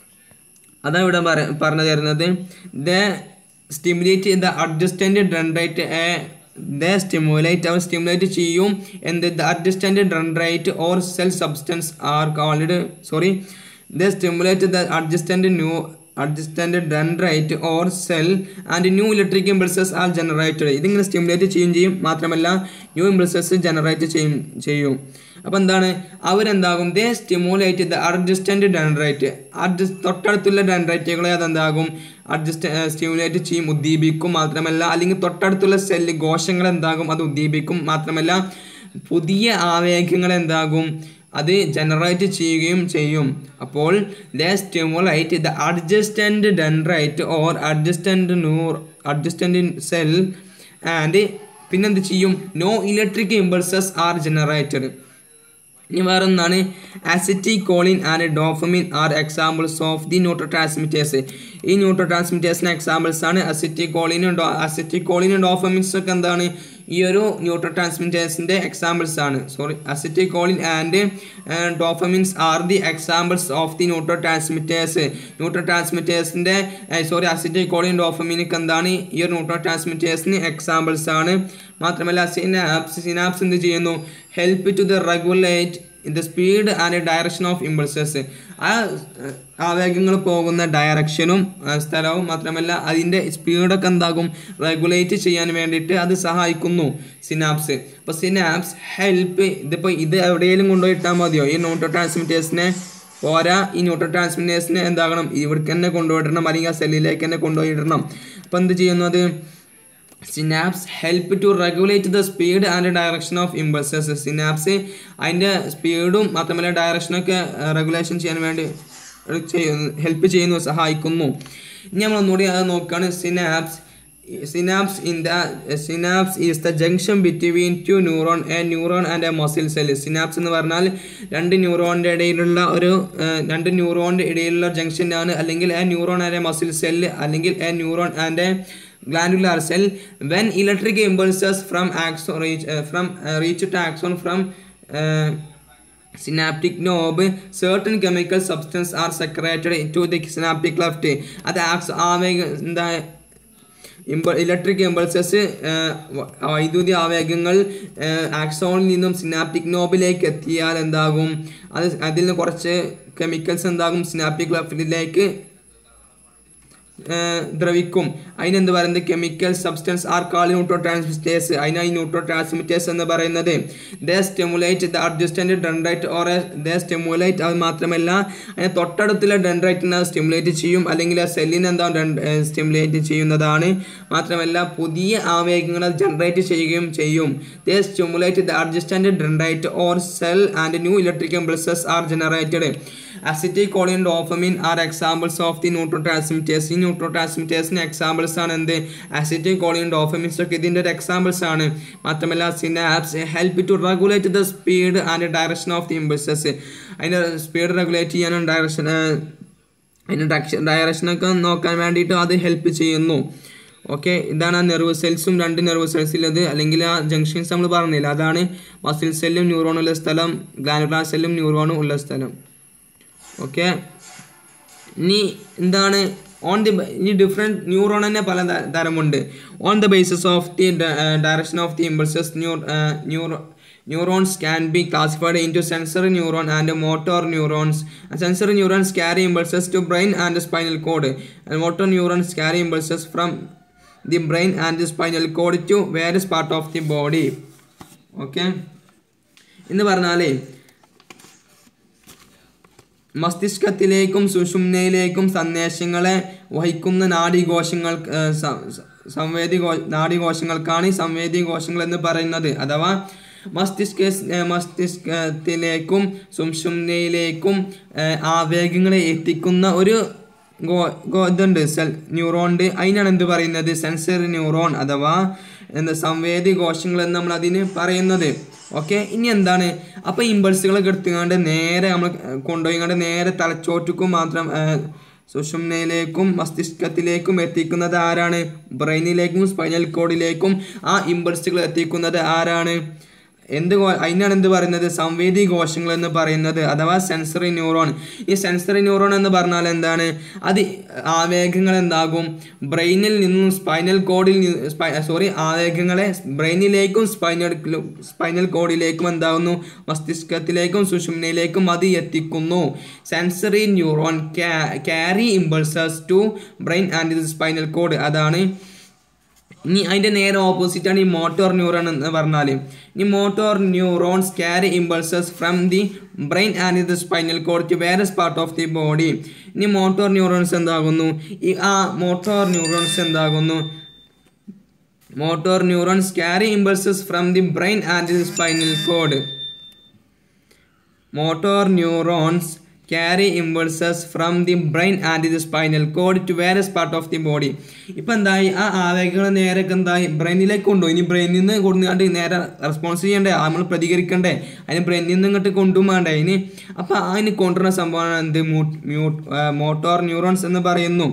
അതാണ് ഇവിടെ പറ പറഞ്ഞു തരുന്നത് the stimulate the adjacent dendrite the stimulate അവർ സ്റ്റിമുലേറ്റ് ചെയ്യും എന്ത് the adjacent dendrite or cell substance are called sorry the stimulate the adjacent ന്യൂ adjacent dendrite or cell and new electric impulses are generated ഇതിങ്ങനെ stimulate ചെയ്യും ചെയ്യും മാത്രമല്ല new impulses generate ചെയ്യും ചെയ്യും അപ്പോൾ എന്താണ് അവരെന്താകും they stimulate the adjacent dendrite അഡ്ജസ്റ്റ് തൊട്ടടുത്തുള്ള ഡെൻഡ്രൈറ്റുകളെ അതെന്താകും അഡ്ജസ്റ്റ് സ്റ്റിമുലേറ്റ് ചെയ്യും ഉദ്ദീപിക്കും മാത്രമല്ല അല്ലെങ്കിൽ തൊട്ടടുത്തുള്ള സെല്ല് കോശങ്ങൾ എന്താകും അത് ഉദ്ദീപിക്കും മാത്രമല്ല പുതിയ ആവേഗങ്ങൾ എന്താകും അത് ജനറേറ്റ് ചെയ്യുകയും ചെയ്യും അപ്പോൾ the stimulate the adjacent dendrite or adjacent നൂർ അഡ്ജസ്റ്റൻ്റ് സെൽ ആൻഡ് പിന്നെന്ത് ചെയ്യും new electric impulses are generated ഇനി വേറെ ഒന്നാണ് acetylcholine and dopamine are examples of the neurotransmitters ഈ ന്യൂട്രോ ട്രാൻസ്മിറ്റേഴ്സിന് എക്സാമ്പിൾസ് ആണ് അസിറ്റിക് കോളിനും ഡോ അസിറ്റിക് കോളിനും ഡോഫമിൻസ് ഒക്കെ എന്താണ് ഈ ഒരു ന്യൂട്രോ ട്രാൻസ്മിറ്റേഴ്സിൻ്റെ എക്സാമ്പിൾസ് ആണ് sorry acetylcholine and dopamines are the examples of the neurotransmitters ന്യൂട്രോ ട്രാൻസ്മിറ്റേഴ്സിൻ്റെ സോറി അസിറ്റിക് കോളിൻ ഡോഫമിനൊക്കെ എന്താണ് ഈ ഒരു ന്യൂട്രോ ട്രാൻസ്മിറ്റേഴ്സിന് എക്സാമ്പിൾസ് ആണ് മാത്രമല്ല സിനാപ്സ് സിനാപ്സ് എന്ത് ചെയ്യുന്നു help to the regulate the speed and direction of impulses ആ ആവേഗങ്ങൾ പോകുന്ന ഡയറക്ഷനും സ്ഥലവും മാത്രമല്ല അതിൻ്റെ സ്പീഡൊക്കെ എന്താകും റെഗുലേറ്റ് ചെയ്യാൻ വേണ്ടിയിട്ട് അത് സഹായിക്കുന്നു സിനാപ്സ് അപ്പോൾ സിനാപ്സ് ഹെൽപ്പ് ഇതിപ്പോൾ ഇത് എവിടെയെങ്കിലും കൊണ്ടുപോയിട്ടാൽ മതിയോ ഈ ന്യൂട്രോ ട്രാൻസ്മിറ്റേഴ്സിനെ പോരാ ഈ ന്യൂട്രോ ട്രാൻസ്മിറ്റേഴ്സിനെ എന്താകണം ഇവിടേക്ക് തന്നെ കൊണ്ടുപോയിടണം അല്ലെങ്കിൽ ആ സെല്ലിലേക്ക് തന്നെ കൊണ്ടുപോയിടണം അപ്പോൾ എന്ത് ചെയ്യുന്നത് synapse help to regulate the speed and direction of impulses synapse അതിൻ്റെ സ്പീഡും മാത്രമല്ല ഡയറക്ഷനൊക്കെ റെഗുലേഷൻ ചെയ്യാൻ വേണ്ടി ഹെൽപ്പ് ചെയ്യുന്നു സഹായിക്കുന്നു ഇനി നമ്മൾ ഒന്നുകൂടി അത് നോക്കുകയാണ് synapse synapse in the synapse is the junction between two neuron a neuron and a muscle cell synapse എന്ന് പറഞ്ഞാൽ രണ്ട് ന്യൂറോണിൻ്റെ ഇടയിലുള്ള ഒരു രണ്ട് ന്യൂറോണിൻ്റെ ഇടയിലുള്ള ജംഗ്ഷനാണ് അല്ലെങ്കിൽ a neuron and a muscle cell അല്ലെങ്കിൽ a neuron and a glandular cell when electric impulses from axon reach uh, from uh, reach to axon from uh, synaptic knob certain chemical substance are secreted into the synaptic cleft അത് ആക്സ് ആവേഗ എന്താ ഇമ്പ electric impulses വൈദ്യുതി ആവേഗങ്ങൾ ആക്സോണിൽ നിന്നും synaptic നോബിലേക്ക് എത്തിയാൽ എന്താകും അത് അതിൽ നിന്ന് കുറച്ച് കെമിക്കൽസ് എന്താകും സിനാപ്റ്റിക് ക്ലഫ്റ്റിലേക്ക് ദ്രവിക്കും അതിനെന്ത് പറയുന്നത് chemical substance are call neurotransmitters അതിനായി ന്യൂട്രോ ട്രാൻസ്മിറ്റേഴ്സ് എന്ന് പറയുന്നത് the stimulate the adjacent dendrite or the stimulate അത് മാത്രമല്ല അതിന് തൊട്ടടുത്തുള്ള ഡെൻഡ്രൈറ്റിനെ അത് സ്റ്റിമുലേറ്റ് ചെയ്യും അല്ലെങ്കിൽ ആ സെല്ലിനെ എന്താ സ്റ്റിമുലേറ്റ് ചെയ്യുന്നതാണ് മാത്രമല്ല പുതിയ ആവേഗങ്ങൾ അത് ജനറേറ്റ് ചെയ്യുകയും ചെയ്യും the stimulate the adjacent dendrite or cell and new electric impulses are generated acetylcholine dopamine are examples of the neurotransmitters ഈ ന്യൂട്രോ ട്രാൻസ്മിറ്റേഴ്സിന് എക്സാമ്പിൾസ് ആണ് എന്ത് അസിറ്റിക് കോളിൻ ഡോഫമിൻസ് ഒക്കെ ഇതിൻ്റെ ഒരു എക്സാമ്പിൾസ് ആണ് മാത്രമല്ല synapse help to regulate the speed and direction of the impulses അതിൻ്റെ സ്പീഡ് റെഗുലേറ്റ് ചെയ്യാനും ഡയറക്ഷൻ അതിൻ്റെ ഡയറക്ഷനൊക്കെ നോക്കാൻ വേണ്ടിയിട്ട് അത് ഹെൽപ്പ് ചെയ്യുന്നു ഓക്കെ ഇതാണ് ആ നെർവ് സെൽസും രണ്ട് നെർവ് സെൽസിലത് അല്ലെങ്കിൽ ആ ജംഗ്ഷൻസ് നമ്മൾ പറഞ്ഞില്ല അതാണ് മസിൽ സെല്ലും ന്യൂറോണും ഉള്ള സ്ഥലം ഗ്ലാനുലാർ സെല്ലും ന്യൂറോണും ഉള്ള സ്ഥലം ഓക്കെ ഇനി എന്താണ് ഓൺ ദി ഇനി ഡിഫറെൻറ്റ് ന്യൂറോൺ തന്നെ പല തരമുണ്ട് on the basis of the direction of the impulses ന്യൂറോ neurons can be classified into sensory neuron and motor neurons. And sensory neurons carry impulses to brain and spinal cord, and motor neurons carry impulses from the brain and the spinal cord to various part of the body. Okay എന്ന് പറഞ്ഞാൽ മസ്തിഷ്കത്തിലേക്കും സുഷുമ്നയിലേക്കും സന്ദേശങ്ങളെ വഹിക്കുന്ന നാഡീകോശങ്ങൾ ഏഹ്, സ- സ- സംവേദി കോ- നാഡീകോശങ്ങൾക്കാണ് ഈ സംവേദി കോശങ്ങൾ എന്ന് പറയുന്നത് അഥവാ മസ്തിഷ്ക ഏഹ്, മസ്തിഷ്കത്തിലേക്കും സുഷുമ്നയിലേക്കും ഏഹ്, ആവേഗങ്ങളെ എത്തിക്കുന്ന ഒരു ഗോ ഗോ ഇതുണ്ട് സെൽ ന്യൂറോൺ ഉണ്ട് അതിനാണ് എന്ത് പറയുന്നത് സെൻസറി ന്യൂറോൺ അഥവാ എന്താ സംവേദി കോശങ്ങൾ എന്ന് നമ്മൾ അതിന് പറയുന്നത് ഓക്കെ ഇനി എന്താണ് അപ്പോൾ ഇമ്പൾസുകളൊക്കെ എടുത്തുകൊണ്ട് നേരെ നമ്മൾ കൊണ്ടുപോയിക്കൊണ്ട് നേരെ തലച്ചോറ്റുക്കും മാത്രം ഏഹ്, സുഷുമ്നയിലേക്കും മസ്തിഷ്കത്തിലേക്കും എത്തിക്കുന്നത് ആരാണ് ബ്രെയിനിലേക്കും സ്പൈനൽ കോഡിലേക്കും ആ ഇമ്പൾസുകൾ എത്തിക്കുന്നത് ആരാണ് എന്ത് കോ- അതിനാണ് എന്ത് പറയുന്നത് സംവേദി കോശങ്ങൾ എന്ന് പറയുന്നത് അഥവാ സെൻസറി ന്യൂറോൺ ഈ സെൻസറി ന്യൂറോൺ എന്ന് പറഞ്ഞാൽ എന്താണ് അത് ആവേഗങ്ങൾ എന്താകും ബ്രെയിനിൽ നിന്നും സ്പൈനൽ കോഡിൽ സോറി ആവേഗങ്ങളെ ബ്രെയിനിലേക്കും സ്പൈനൽ സ്പൈനൽ കോഡിലേക്കും എന്താകുന്നു മസ്തിഷ്കത്തിലേക്കും സുഷുമ്നയിലേക്കും അത് എത്തിക്കുന്നു sensory neuron carry impulses to brain and spinal cord അതാണ് ഇനി അതിൻ്റെ നേരെ ഓപ്പോസിറ്റ് ആണ് ഈ മോട്ടോർ ന്യൂറോൺ എന്ന് പറഞ്ഞാൽ ഇനി motor neurons carry impulses from the brain and the spinal cord to various part of the body ഇനി മോട്ടോർ ന്യൂറോൺസ് എന്താകുന്നു ഈ ആ മോട്ടോർ ന്യൂറോൺസ് എന്താകുന്നു motor neurons carry impulses from the brain and the spinal cord motor neurons carry impulses from the brain and the spinal cord to various part of the body ഇപ്പം എന്തായി ആ ആവേഗങ്ങൾ നേരൊക്കെ എന്തായി ബ്രെയിനിലേക്ക് കൊണ്ടുപോയി ഇനി ബ്രെയിനിൽ നിന്ന് കൊണ്ടുകൊണ്ട് നേരെ റെസ്പോൺസ് ചെയ്യണ്ടേ നമ്മൾ പ്രതികരിക്കണ്ടേ അതിന് ബ്രെയിനിൽ നിന്ന് ഇങ്ങോട്ട് കൊണ്ടുപോകണ്ടേ ഇനി അപ്പം അതിന് കൊണ്ടുവരുന്ന സംഭവമാണ് എന്ത് മ്യൂട്ട് മോട്ടോർ ന്യൂറോൺസ് എന്ന് പറയുന്നു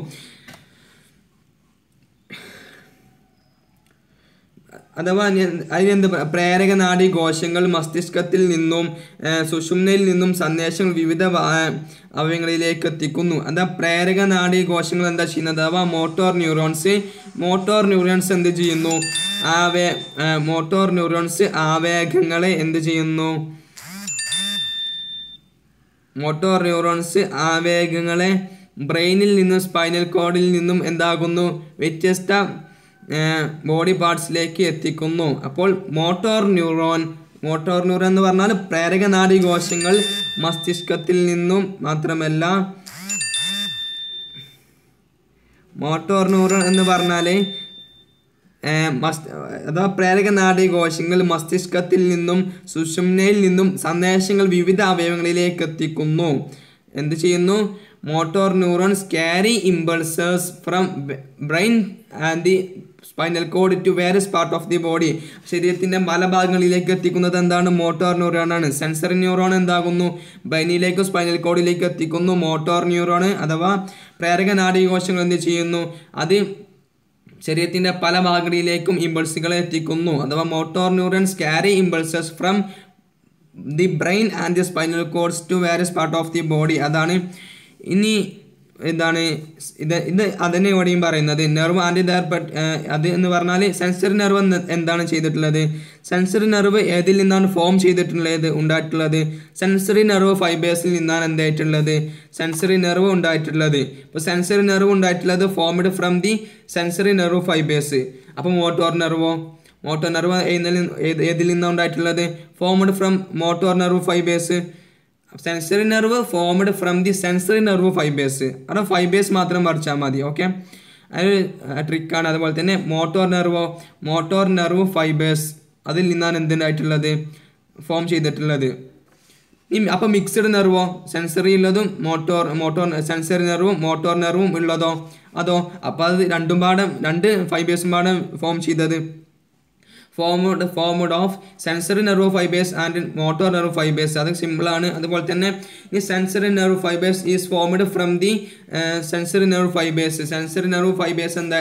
അഥവാ ഞാൻ- അതിനെന്ത് പ- പ്രേരക നാഡി കോശങ്ങൾ മസ്തിഷ്കത്തിൽ നിന്നും ആ, സുഷുമ്നയിൽ നിന്നും സന്ദേശങ്ങൾ വിവിധ വ- ആ, അവയവങ്ങളിലേക്ക് എത്തിക്കുന്നു അതാ പ്രേരക നാഡി കോശങ്ങൾ എന്താ ചെയ്യുന്നത് അഥവാ മോട്ടോർ ന്യൂറോൺസ് മോട്ടോർ ന്യൂറോൺസ് എന്ത് ചെയ്യുന്നു ആവേ ആ, മോട്ടോർ ന്യൂറോൺസ് ആവേഗങ്ങളെ എന്ത് ചെയ്യുന്നു മോട്ടോർ ന്യൂറോൺസ് ആവേഗങ്ങളെ ബ്രെയിനിൽ നിന്നും സ്പൈനൽ കോഡിൽ നിന്നും എന്താകുന്നു വ്യത്യസ്ത ബോഡി പാർട്സിലേക്ക് എത്തിക്കുന്നു അപ്പോൾ മോട്ടോർ ന്യൂറോൺ മോട്ടോർ ന്യൂറോൺ എന്ന് പറഞ്ഞാൽ പ്രേരക നാഡി കോശങ്ങൾ മസ്തിഷ്കത്തിൽ നിന്നും മാത്രമല്ല മോട്ടോർ ന്യൂറോൺ എന്ന് പറഞ്ഞാൽ അഥവാ പ്രേരക നാഡി കോശങ്ങൾ മസ്തിഷ്കത്തിൽ നിന്നും സുഷുമ്നയിൽ നിന്നും സന്ദേശങ്ങൾ വിവിധ അവയവങ്ങളിലേക്ക് എത്തിക്കുന്നു എന്ത് ചെയ്യുന്നു motor neurons carry impulses from brain and the spinal cord to various part of the body ശരീരത്തിൻ്റെ പല ഭാഗങ്ങളിലേക്ക് എത്തിക്കുന്നത് എന്താണ് മോട്ടോർ ന്യൂറോൺ ആണ് സെൻസറി ന്യൂറോൺ എന്താകുന്നു ബ്രെയിനിലേക്കും സ്പൈനൽ കോഡിലേക്ക് എത്തിക്കുന്നു മോട്ടോർ ന്യൂറോൺ അഥവാ പ്രേരക നാഡീകോശങ്ങൾ എന്ത് ചെയ്യുന്നു അത് ശരീരത്തിൻ്റെ പല ഭാഗങ്ങളിലേക്കും ഇമ്പൾസുകളെ എത്തിക്കുന്നു അഥവാ motor neurons carry impulses from the brain and the spinal cords to various part of the body അതാണ് ഇനി എന്താണ് ഇത് ഇത് അതിനെ ഇവിടെയും പറയുന്നത് നെർവ് ആൻഡ് ദർ അത് എന്ന് പറഞ്ഞാൽ സെൻസറി നെർവ് എന്താണ് ചെയ്തിട്ടുള്ളത് സെൻസറി നെർവ് ഏതിൽ നിന്നാണ് ഫോം ചെയ്തിട്ടുള്ളത് ഉണ്ടായിട്ടുള്ളത് സെൻസറി നെർവ് ഫൈബേഴ്സിൽ നിന്നാണ് എന്തായിട്ടുള്ളത് സെൻസറി നെർവ് ഉണ്ടായിട്ടുള്ളത് ഇപ്പോൾ സെൻസറി നെർവ് ഉണ്ടായിട്ടുള്ളത് formed from the sensory nerve fibres അപ്പോൾ മോട്ടോർ നെർവോ മോട്ടോർ നെർവ് ഏതിൽ നിന്നാണ് ഉണ്ടായിട്ടുള്ളത് formed from motor nerve fibres sensory nerve formed from the sensory nerve fibres അവിടെ ഫൈബേഴ്സ് മാത്രം പഠിച്ചാൽ മതി ഓക്കെ അതൊരു ട്രിക്കാണ് അതുപോലെ തന്നെ മോട്ടോർ നെർവോ മോട്ടോർ നെർവ് ഫൈബേഴ്സ് അതിൽ നിന്നാണ് എന്തുണ്ടായിട്ടുള്ളത് ഫോം ചെയ്തിട്ടുള്ളത് ഈ അപ്പോൾ മിക്സഡ് നെർവോ സെൻസറി ഉള്ളതും മോട്ടോർ മോട്ടോർ സെൻസറി നെർവും മോട്ടോർ നെർവും ഉള്ളതോ അതോ അപ്പോൾ അത് രണ്ടും പാടം രണ്ട് ഫൈബേഴ്സും പാടം ഫോം ചെയ്തത് formed formed of sensory nerve fibres and motor nerve fibres അത് സിമ്പിളാണ് അതുപോലെ തന്നെ ഈ sensory nerve fibres is formed from the sensory nerve fibres sensory nerve fibres എന്താ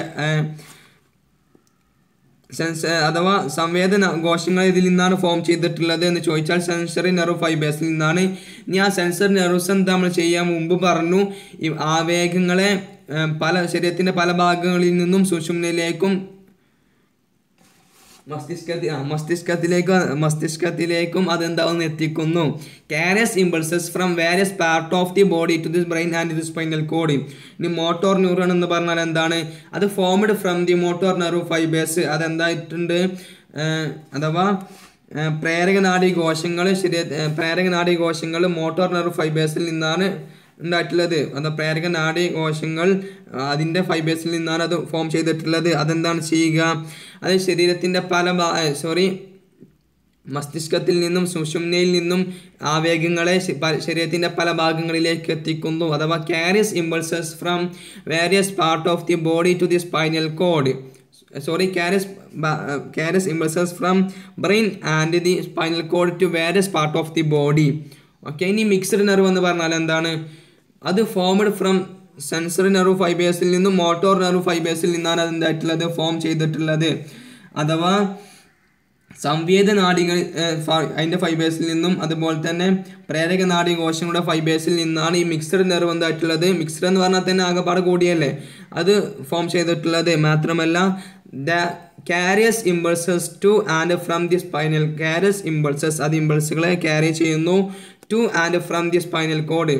സെൻസ് അഥവാ സംവേദന കോശങ്ങൾ ഇതിൽ നിന്നാണ് ഫോം ചെയ്തിട്ടുള്ളത് എന്ന് ചോദിച്ചാൽ സെൻസറി നെർവ് ഫൈബേഴ്സിൽ നിന്നാണ് ഇനി ആ സെൻസറി നെർവ്സ് എന്താ നമ്മൾ ചെയ്യാൻ മുമ്പ് പറഞ്ഞു ഈ ആവേഗങ്ങളെ ഏഹ്, പല ശരീരത്തിൻ്റെ പല ഭാഗങ്ങളിൽ നിന്നും സുഷുമ്നയിലേക്കും മസ്തിഷ്കത്തിൽ ആ മസ്തിഷ്കത്തിലേക്ക് മസ്തിഷ്കത്തിലേക്കും അതെന്താവുന്ന എത്തിക്കുന്നു carries impulses from various part of the body to this brain and the spinal cord ഇനി മോട്ടോർ ന്യൂറോൺ എന്ന് പറഞ്ഞാൽ എന്താണ് അത് formed from the motor nerve fibres അതെന്തായിട്ടുണ്ട് ഏഹ്, അഥവാ ഏഹ് പ്രേരക നാഡി കോശങ്ങൾ ശരീര ഏഹ് പ്രേരക നാഡി കോശങ്ങൾ മോട്ടോർ നെർവ് ഫൈബേഴ്സിൽ നിന്നാണ് ഉണ്ടായിട്ടുള്ളത് അത് പ്രേരക നാഡി കോശങ്ങൾ അതിൻ്റെ ഫൈബേഴ്സിൽ നിന്നാണ് അത് ഫോം ചെയ്തിട്ടുള്ളത് അതെന്താണ് ചെയ്യുക അത് ശരീരത്തിൻ്റെ പല സോറി മസ്തിഷ്കത്തിൽ നിന്നും സുഷുമ്നയിൽ നിന്നും ആവേഗങ്ങളെ ശ- പ- ശരീരത്തിൻ്റെ പല ഭാഗങ്ങളിലേക്ക് എത്തിക്കുന്നു അഥവാ carries impulses from various part of the body to the spinal cord sorry carries carries impulses from brain and the spinal cord to various part of the body okay ഇനി മിക്സ്ഡ് നെർവ് എന്ന് പറഞ്ഞാൽ എന്താണ് അത് formed from sensory nerve ഫൈബേഴ്സിൽ നിന്നും motor nerve ഫൈബേഴ്സിൽ നിന്നാണ് അത് എന്തായിട്ടുള്ളത് form ചെയ്തിട്ടുള്ളത് അഥവാ സംവേദ നാഡികൾ ഏഹ്, ഫ- അതിൻ്റെ ഫൈബേഴ്സിൽ നിന്നും അതുപോലെ തന്നെ പ്രേരക നാഡി കോശങ്ങളുടെ ഫൈബേഴ്സിൽ നിന്നാണ് ഈ മിക്സഡ് നെർവ് എന്തായിട്ടുള്ളത് മിക്സഡ് എന്ന് പറഞ്ഞാൽ തന്നെ ആകെപ്പാട് കൂടിയല്ലേ അത് ഫോം ചെയ്തിട്ടുള്ളത് മാത്രമല്ല the carries impulses to and from the spinal carries impulses അത് ഇമ്പൾസുകളെ ക്യാരി ചെയ്യുന്നു to and from the spinal cord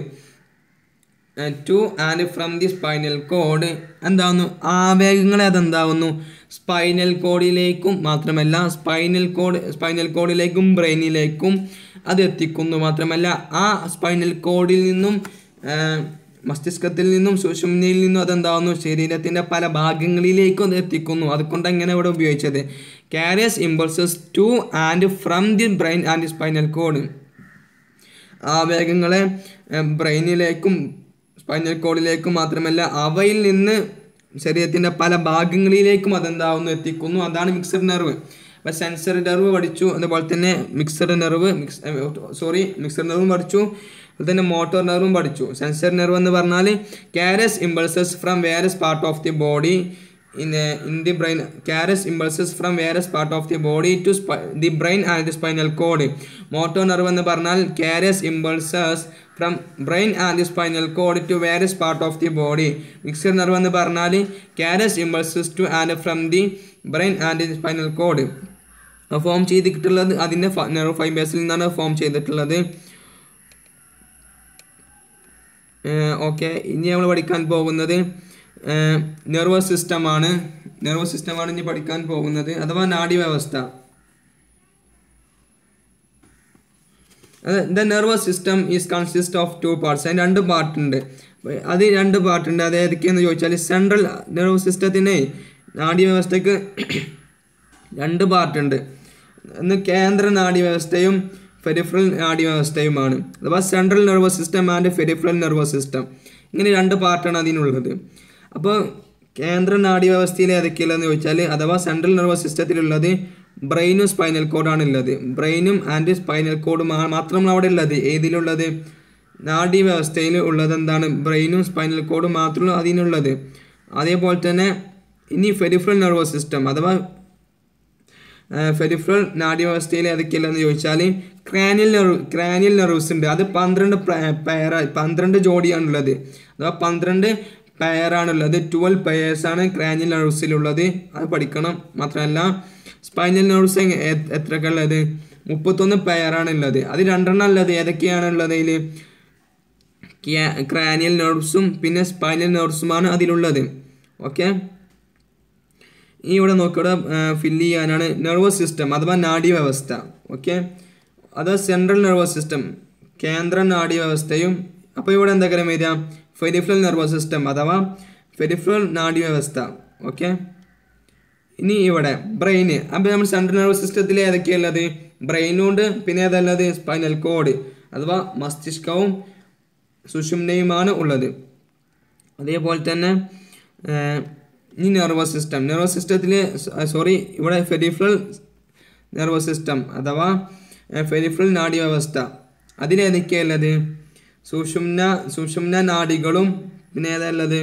to and from the spinal cord എന്താവുന്നു ആവേഗങ്ങളെ അതെന്താവുന്നു സ്പൈനൽ കോഡിലേക്കും മാത്രമല്ല സ്പൈനൽ കോഡ് സ്പൈനൽ കോഡിലേക്കും ബ്രെയിനിലേക്കും അത് എത്തിക്കുന്നു മാത്രമല്ല ആ സ്പൈനൽ കോഡിൽ നിന്നും ആ, മസ്തിഷ്കത്തിൽ നിന്നും സുഷുമ്നയിൽ നിന്നും അതെന്താവുന്നു ശരീരത്തിൻ്റെ പല ഭാഗങ്ങളിലേക്കും അത് എത്തിക്കുന്നു അതുകൊണ്ട് എങ്ങനെ ഇവിടെ ഉപയോഗിച്ചത് carries impulses to and from the brain and spinal cord ആവേഗങ്ങളെ ഏഹ്, ബ്രെയിനിലേക്കും സ്പൈനൽ കോഡിലേക്കും മാത്രമല്ല അവയിൽ നിന്ന് ശരീരത്തിൻ്റെ പല ഭാഗങ്ങളിലേക്കും അതെന്താവുന്നു എത്തിക്കുന്നു അതാണ് മിക്സഡ് നെർവ് അപ്പോൾ സെൻസറി നെർവ് പഠിച്ചു അതുപോലെ തന്നെ mixed nerve mix sorry mixed നെർവും പഠിച്ചു അതുപോലെ തന്നെ മോട്ടോർ നെർവും പഠിച്ചു സെൻസറി നെർവ് എന്ന് പറഞ്ഞാൽ carries impulses from various part of the body in uh, in the brain carries impulses from various part of the body to spi- the brain and the spinal cord motor nerve എന്ന് പറഞ്ഞാൽ carries impulses from brain and the spinal cord to various part of the body mixed nerve എന്ന് പറഞ്ഞാൽ carries impulses to and from the brain and the spinal cord form ചെയ്തിട്ടുള്ളത് അതിൻ്റെ nerve ഫൈബേഴ്സിൽ നിന്നാണ് form ചെയ്തിട്ടുള്ളത് okay ഇനി നമ്മൾ പഠിക്കാൻ പോകുന്നത് നെർവസ് സിസ്റ്റമാണ് നെർവസ് സിസ്റ്റമാണ് ഇനി പഠിക്കാൻ പോകുന്നത് അഥവാ നാഡീവ്യവസ്ഥ the nervous system is consist of two parts അതിന് രണ്ട് പാർട്ടുണ്ട് അത് രണ്ട് പാർട്ടുണ്ട് അത് ഏതൊക്കെയെന്ന് ചോദിച്ചാൽ സെൻട്രൽ നെർവസ് സിസ്റ്റത്തിന് നാഡീവ്യവസ്ഥയ്ക്ക് രണ്ട് പാർട്ടുണ്ട് ഒന്ന് കേന്ദ്ര നാഡീവ്യവസ്ഥയും ഫെരിഫറൽ നാഡീവ്യവസ്ഥയുമാണ് അഥവാ central nervous system and peripheral nervous system ഇങ്ങനെ രണ്ട് പാർട്ടാണ് അതിനുള്ളത് അപ്പോൾ കേന്ദ്ര നാഡീവ്യവസ്ഥയിൽ ഏതൊക്കെയുള്ളതെന്ന് ചോദിച്ചാൽ അഥവാ സെൻട്രൽ നെർവസ് സിസ്റ്റത്തിലുള്ളത് ബ്രെയിനും സ്പൈനൽ കോഡാണ് ഉള്ളത് ബ്രെയിനും ആൻഡ് സ്പൈനൽ കോഡും മാത്രമാണ് അവിടെ ഉള്ളത് ഏതിലുള്ളത് നാഡീവ്യവസ്ഥയിൽ ഉള്ളത് എന്താണ് ബ്രെയിനും സ്പൈനൽ കോഡും മാത്രമേ അതിനുള്ളത് അതേപോലെ തന്നെ ഇനി ഫെരിഫറൽ നെർവസ് സിസ്റ്റം അഥവാ ഫെരിഫറൽ നാഡ്യവസ്ഥയിൽ ഏതൊക്കെയല്ലെന്ന് ചോദിച്ചാൽ ക്രാനിയൽ നെർവ് ക്രാനിയൽ നെർവ്സ് ഉണ്ട് അത് പന്ത്രണ്ട് പെയർ പന്ത്രണ്ട് ജോഡിയാണുള്ളത് അഥവാ പന്ത്രണ്ട് പെയറാണുള്ളത് ട്വൽവ് പെയേഴ്സാണ് ക്രാനിയൽ നെർവ്സിലുള്ളത് അത് പഠിക്കണം മാത്രമല്ല സ്പൈനൽ നെർവ്സ് എത്രയൊക്കെ ഉള്ളത് മുപ്പത്തൊന്ന് പെയറാണ് ഉള്ളത് അത് രണ്ടെണ്ണം ഉള്ളത് ഏതൊക്കെയാണ് ഉള്ളത് അതിൽ ക്രാനിയൽ നെർവ്സും പിന്നെ സ്പൈനൽ നെർവ്സുമാണ് അതിലുള്ളത് ഓക്കെ ഇനി ഇവിടെ നോക്കിവിടെ ഫില്ല് ചെയ്യാനാണ് നെർവസ് സിസ്റ്റം അഥവാ നാഡീവ്യവസ്ഥ ഓക്കെ അത് സെൻട്രൽ നെർവസ് സിസ്റ്റം കേന്ദ്ര നാഡീവ്യവസ്ഥയും അപ്പോൾ ഇവിടെ എന്തൊക്കെ വരിക ഫെരിഫറൽ നെർവസ് സിസ്റ്റം അഥവാ ഫെരിഫറൽ നാഡീവ്യവസ്ഥ ഓക്കെ ഇനി ഇവിടെ ബ്രെയിന് അപ്പോൾ നമ്മൾ സെൻട്രൽ നെർവസ് സിസ്റ്റത്തിൽ ഏതൊക്കെയുള്ളത് ബ്രെയിനുണ്ട് പിന്നെ ഏതല്ലത് സ്പൈനൽ കോഡ് അഥവാ മസ്തിഷ്കവും സുഷുമ്നയുമാണ് ഉള്ളത് അതേപോലെ തന്നെ ഈ നെർവസ് സിസ്റ്റം നെർവസ് സിസ്റ്റത്തിൽ സോറി ഇവിടെ ഫെരിഫറൽ നെർവസ് സിസ്റ്റം അഥവാ ഫെരിഫറൽ നാഡീവ്യവസ്ഥ അതിലേതൊക്കെയുള്ളത് സുഷുമ്ന സുഷുമ്ന നാഡികളും പിന്നെ ഏതല്ലത്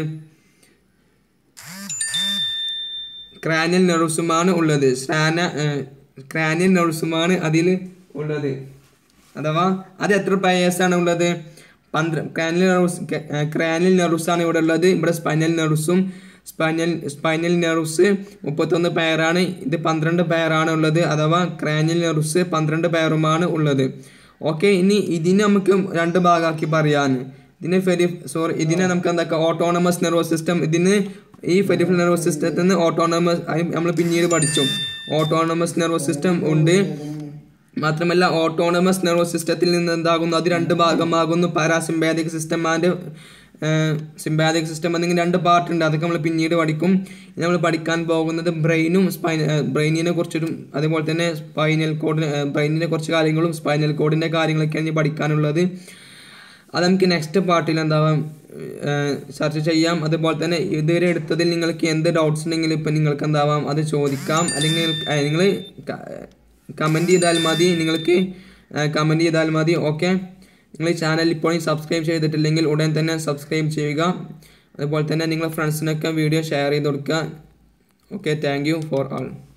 ക്രാനിയൽ നെർവ്സുമാണ് ഉള്ളത് സ്നാന ക്രാനിയൽ നെർവ്സുമാണ് അതിൽ ഉള്ളത് അഥവാ അത് എത്ര പയേഴ്സാണ് ഉള്ളത് പന്ത്രണ്ട് ക്രാനിയൽ നെർവ്സ് ക്രാനിയൽ നെർവ്സാണ് ഇവിടെ ഉള്ളത് ഇവിടെ സ്പൈനൽ നെർവ്സും സ്പൈനൽ സ്പൈനൽ നെർവ്സ് മുപ്പത്തൊന്ന് പെയറാണ് ഇത് പന്ത്രണ്ട് പെയറാണ് ഉള്ളത് അഥവാ ക്രാനിയൽ നെർവ്സ് പന്ത്രണ്ട് പെയറുമാണ് ഉള്ളത് ഓക്കെ ഇനി ഇതിനെ നമുക്ക് രണ്ട് ഭാഗമാക്കി പറയാൻ ഇതിനെ ഫെരി സോറി ഇതിനെ നമുക്ക് എന്താക്കുക ഓട്ടോണമസ് നെർവസ് സിസ്റ്റം ഇതിന് ഈ ഫെരിഫൽ നെർവസ് സിസ്റ്റത്തിൽ നിന്ന് ഓട്ടോണമസ് നമ്മൾ പിന്നീട് പഠിച്ചു ഓട്ടോണമസ് നെർവസ് സിസ്റ്റം ഉണ്ട് മാത്രമല്ല ഓട്ടോണമസ് നെർവസ് സിസ്റ്റത്തിൽ നിന്ന് എന്താകുന്നു അത് രണ്ട് ഭാഗമാകുന്നു parasympathetic system and sympathetic system എന്നിങ്ങനെ രണ്ട് പാർട്ട് ഉണ്ട് അതൊക്കെ നമ്മൾ പിന്നീട് പഠിക്കും ഇനി നമ്മൾ പഠിക്കാൻ പോകുന്നത് ബ്രെയിനും സ്പൈൻ ബ്രെയിനിനെ കുറിച്ചൊരു അതുപോലെ തന്നെ സ്പൈനൽ കോഡ് ബ്രെയിനിനെ കുറച്ച് കാര്യങ്ങളും സ്പൈനൽ കോഡിൻ്റെ കാര്യങ്ങളൊക്കെയാണ് ഇനി പഠിക്കാനുള്ളത് അത് നമുക്ക് നെക്സ്റ്റ് പാർട്ടിൽ എന്താവാം ചർച്ച ചെയ്യാം അതുപോലെ തന്നെ ഇതുവരെ എടുത്തതിൽ നിങ്ങൾക്ക് എന്ത് ഡൗട്ട്സ് ഉണ്ടെങ്കിലും ഇപ്പം നിങ്ങൾക്ക് എന്താവാം അത് ചോദിക്കാം അല്ലെങ്കിൽ നിങ്ങൾ കമൻറ്റ് ചെയ്താൽ മതി നിങ്ങൾക്ക് കമൻറ്റ് ചെയ്താൽ മതി ഓക്കെ നിങ്ങൾ ഈ ചാനൽ ഇപ്പോഴും സബ്സ്ക്രൈബ് ചെയ്തിട്ടില്ലെങ്കിൽ ഉടൻ തന്നെ സബ്സ്ക്രൈബ് ചെയ്യുക അതുപോലെ തന്നെ നിങ്ങളുടെ ഫ്രണ്ട്സിനൊക്കെ വീഡിയോ ഷെയർ ചെയ്ത് കൊടുക്കുക okay thank you for all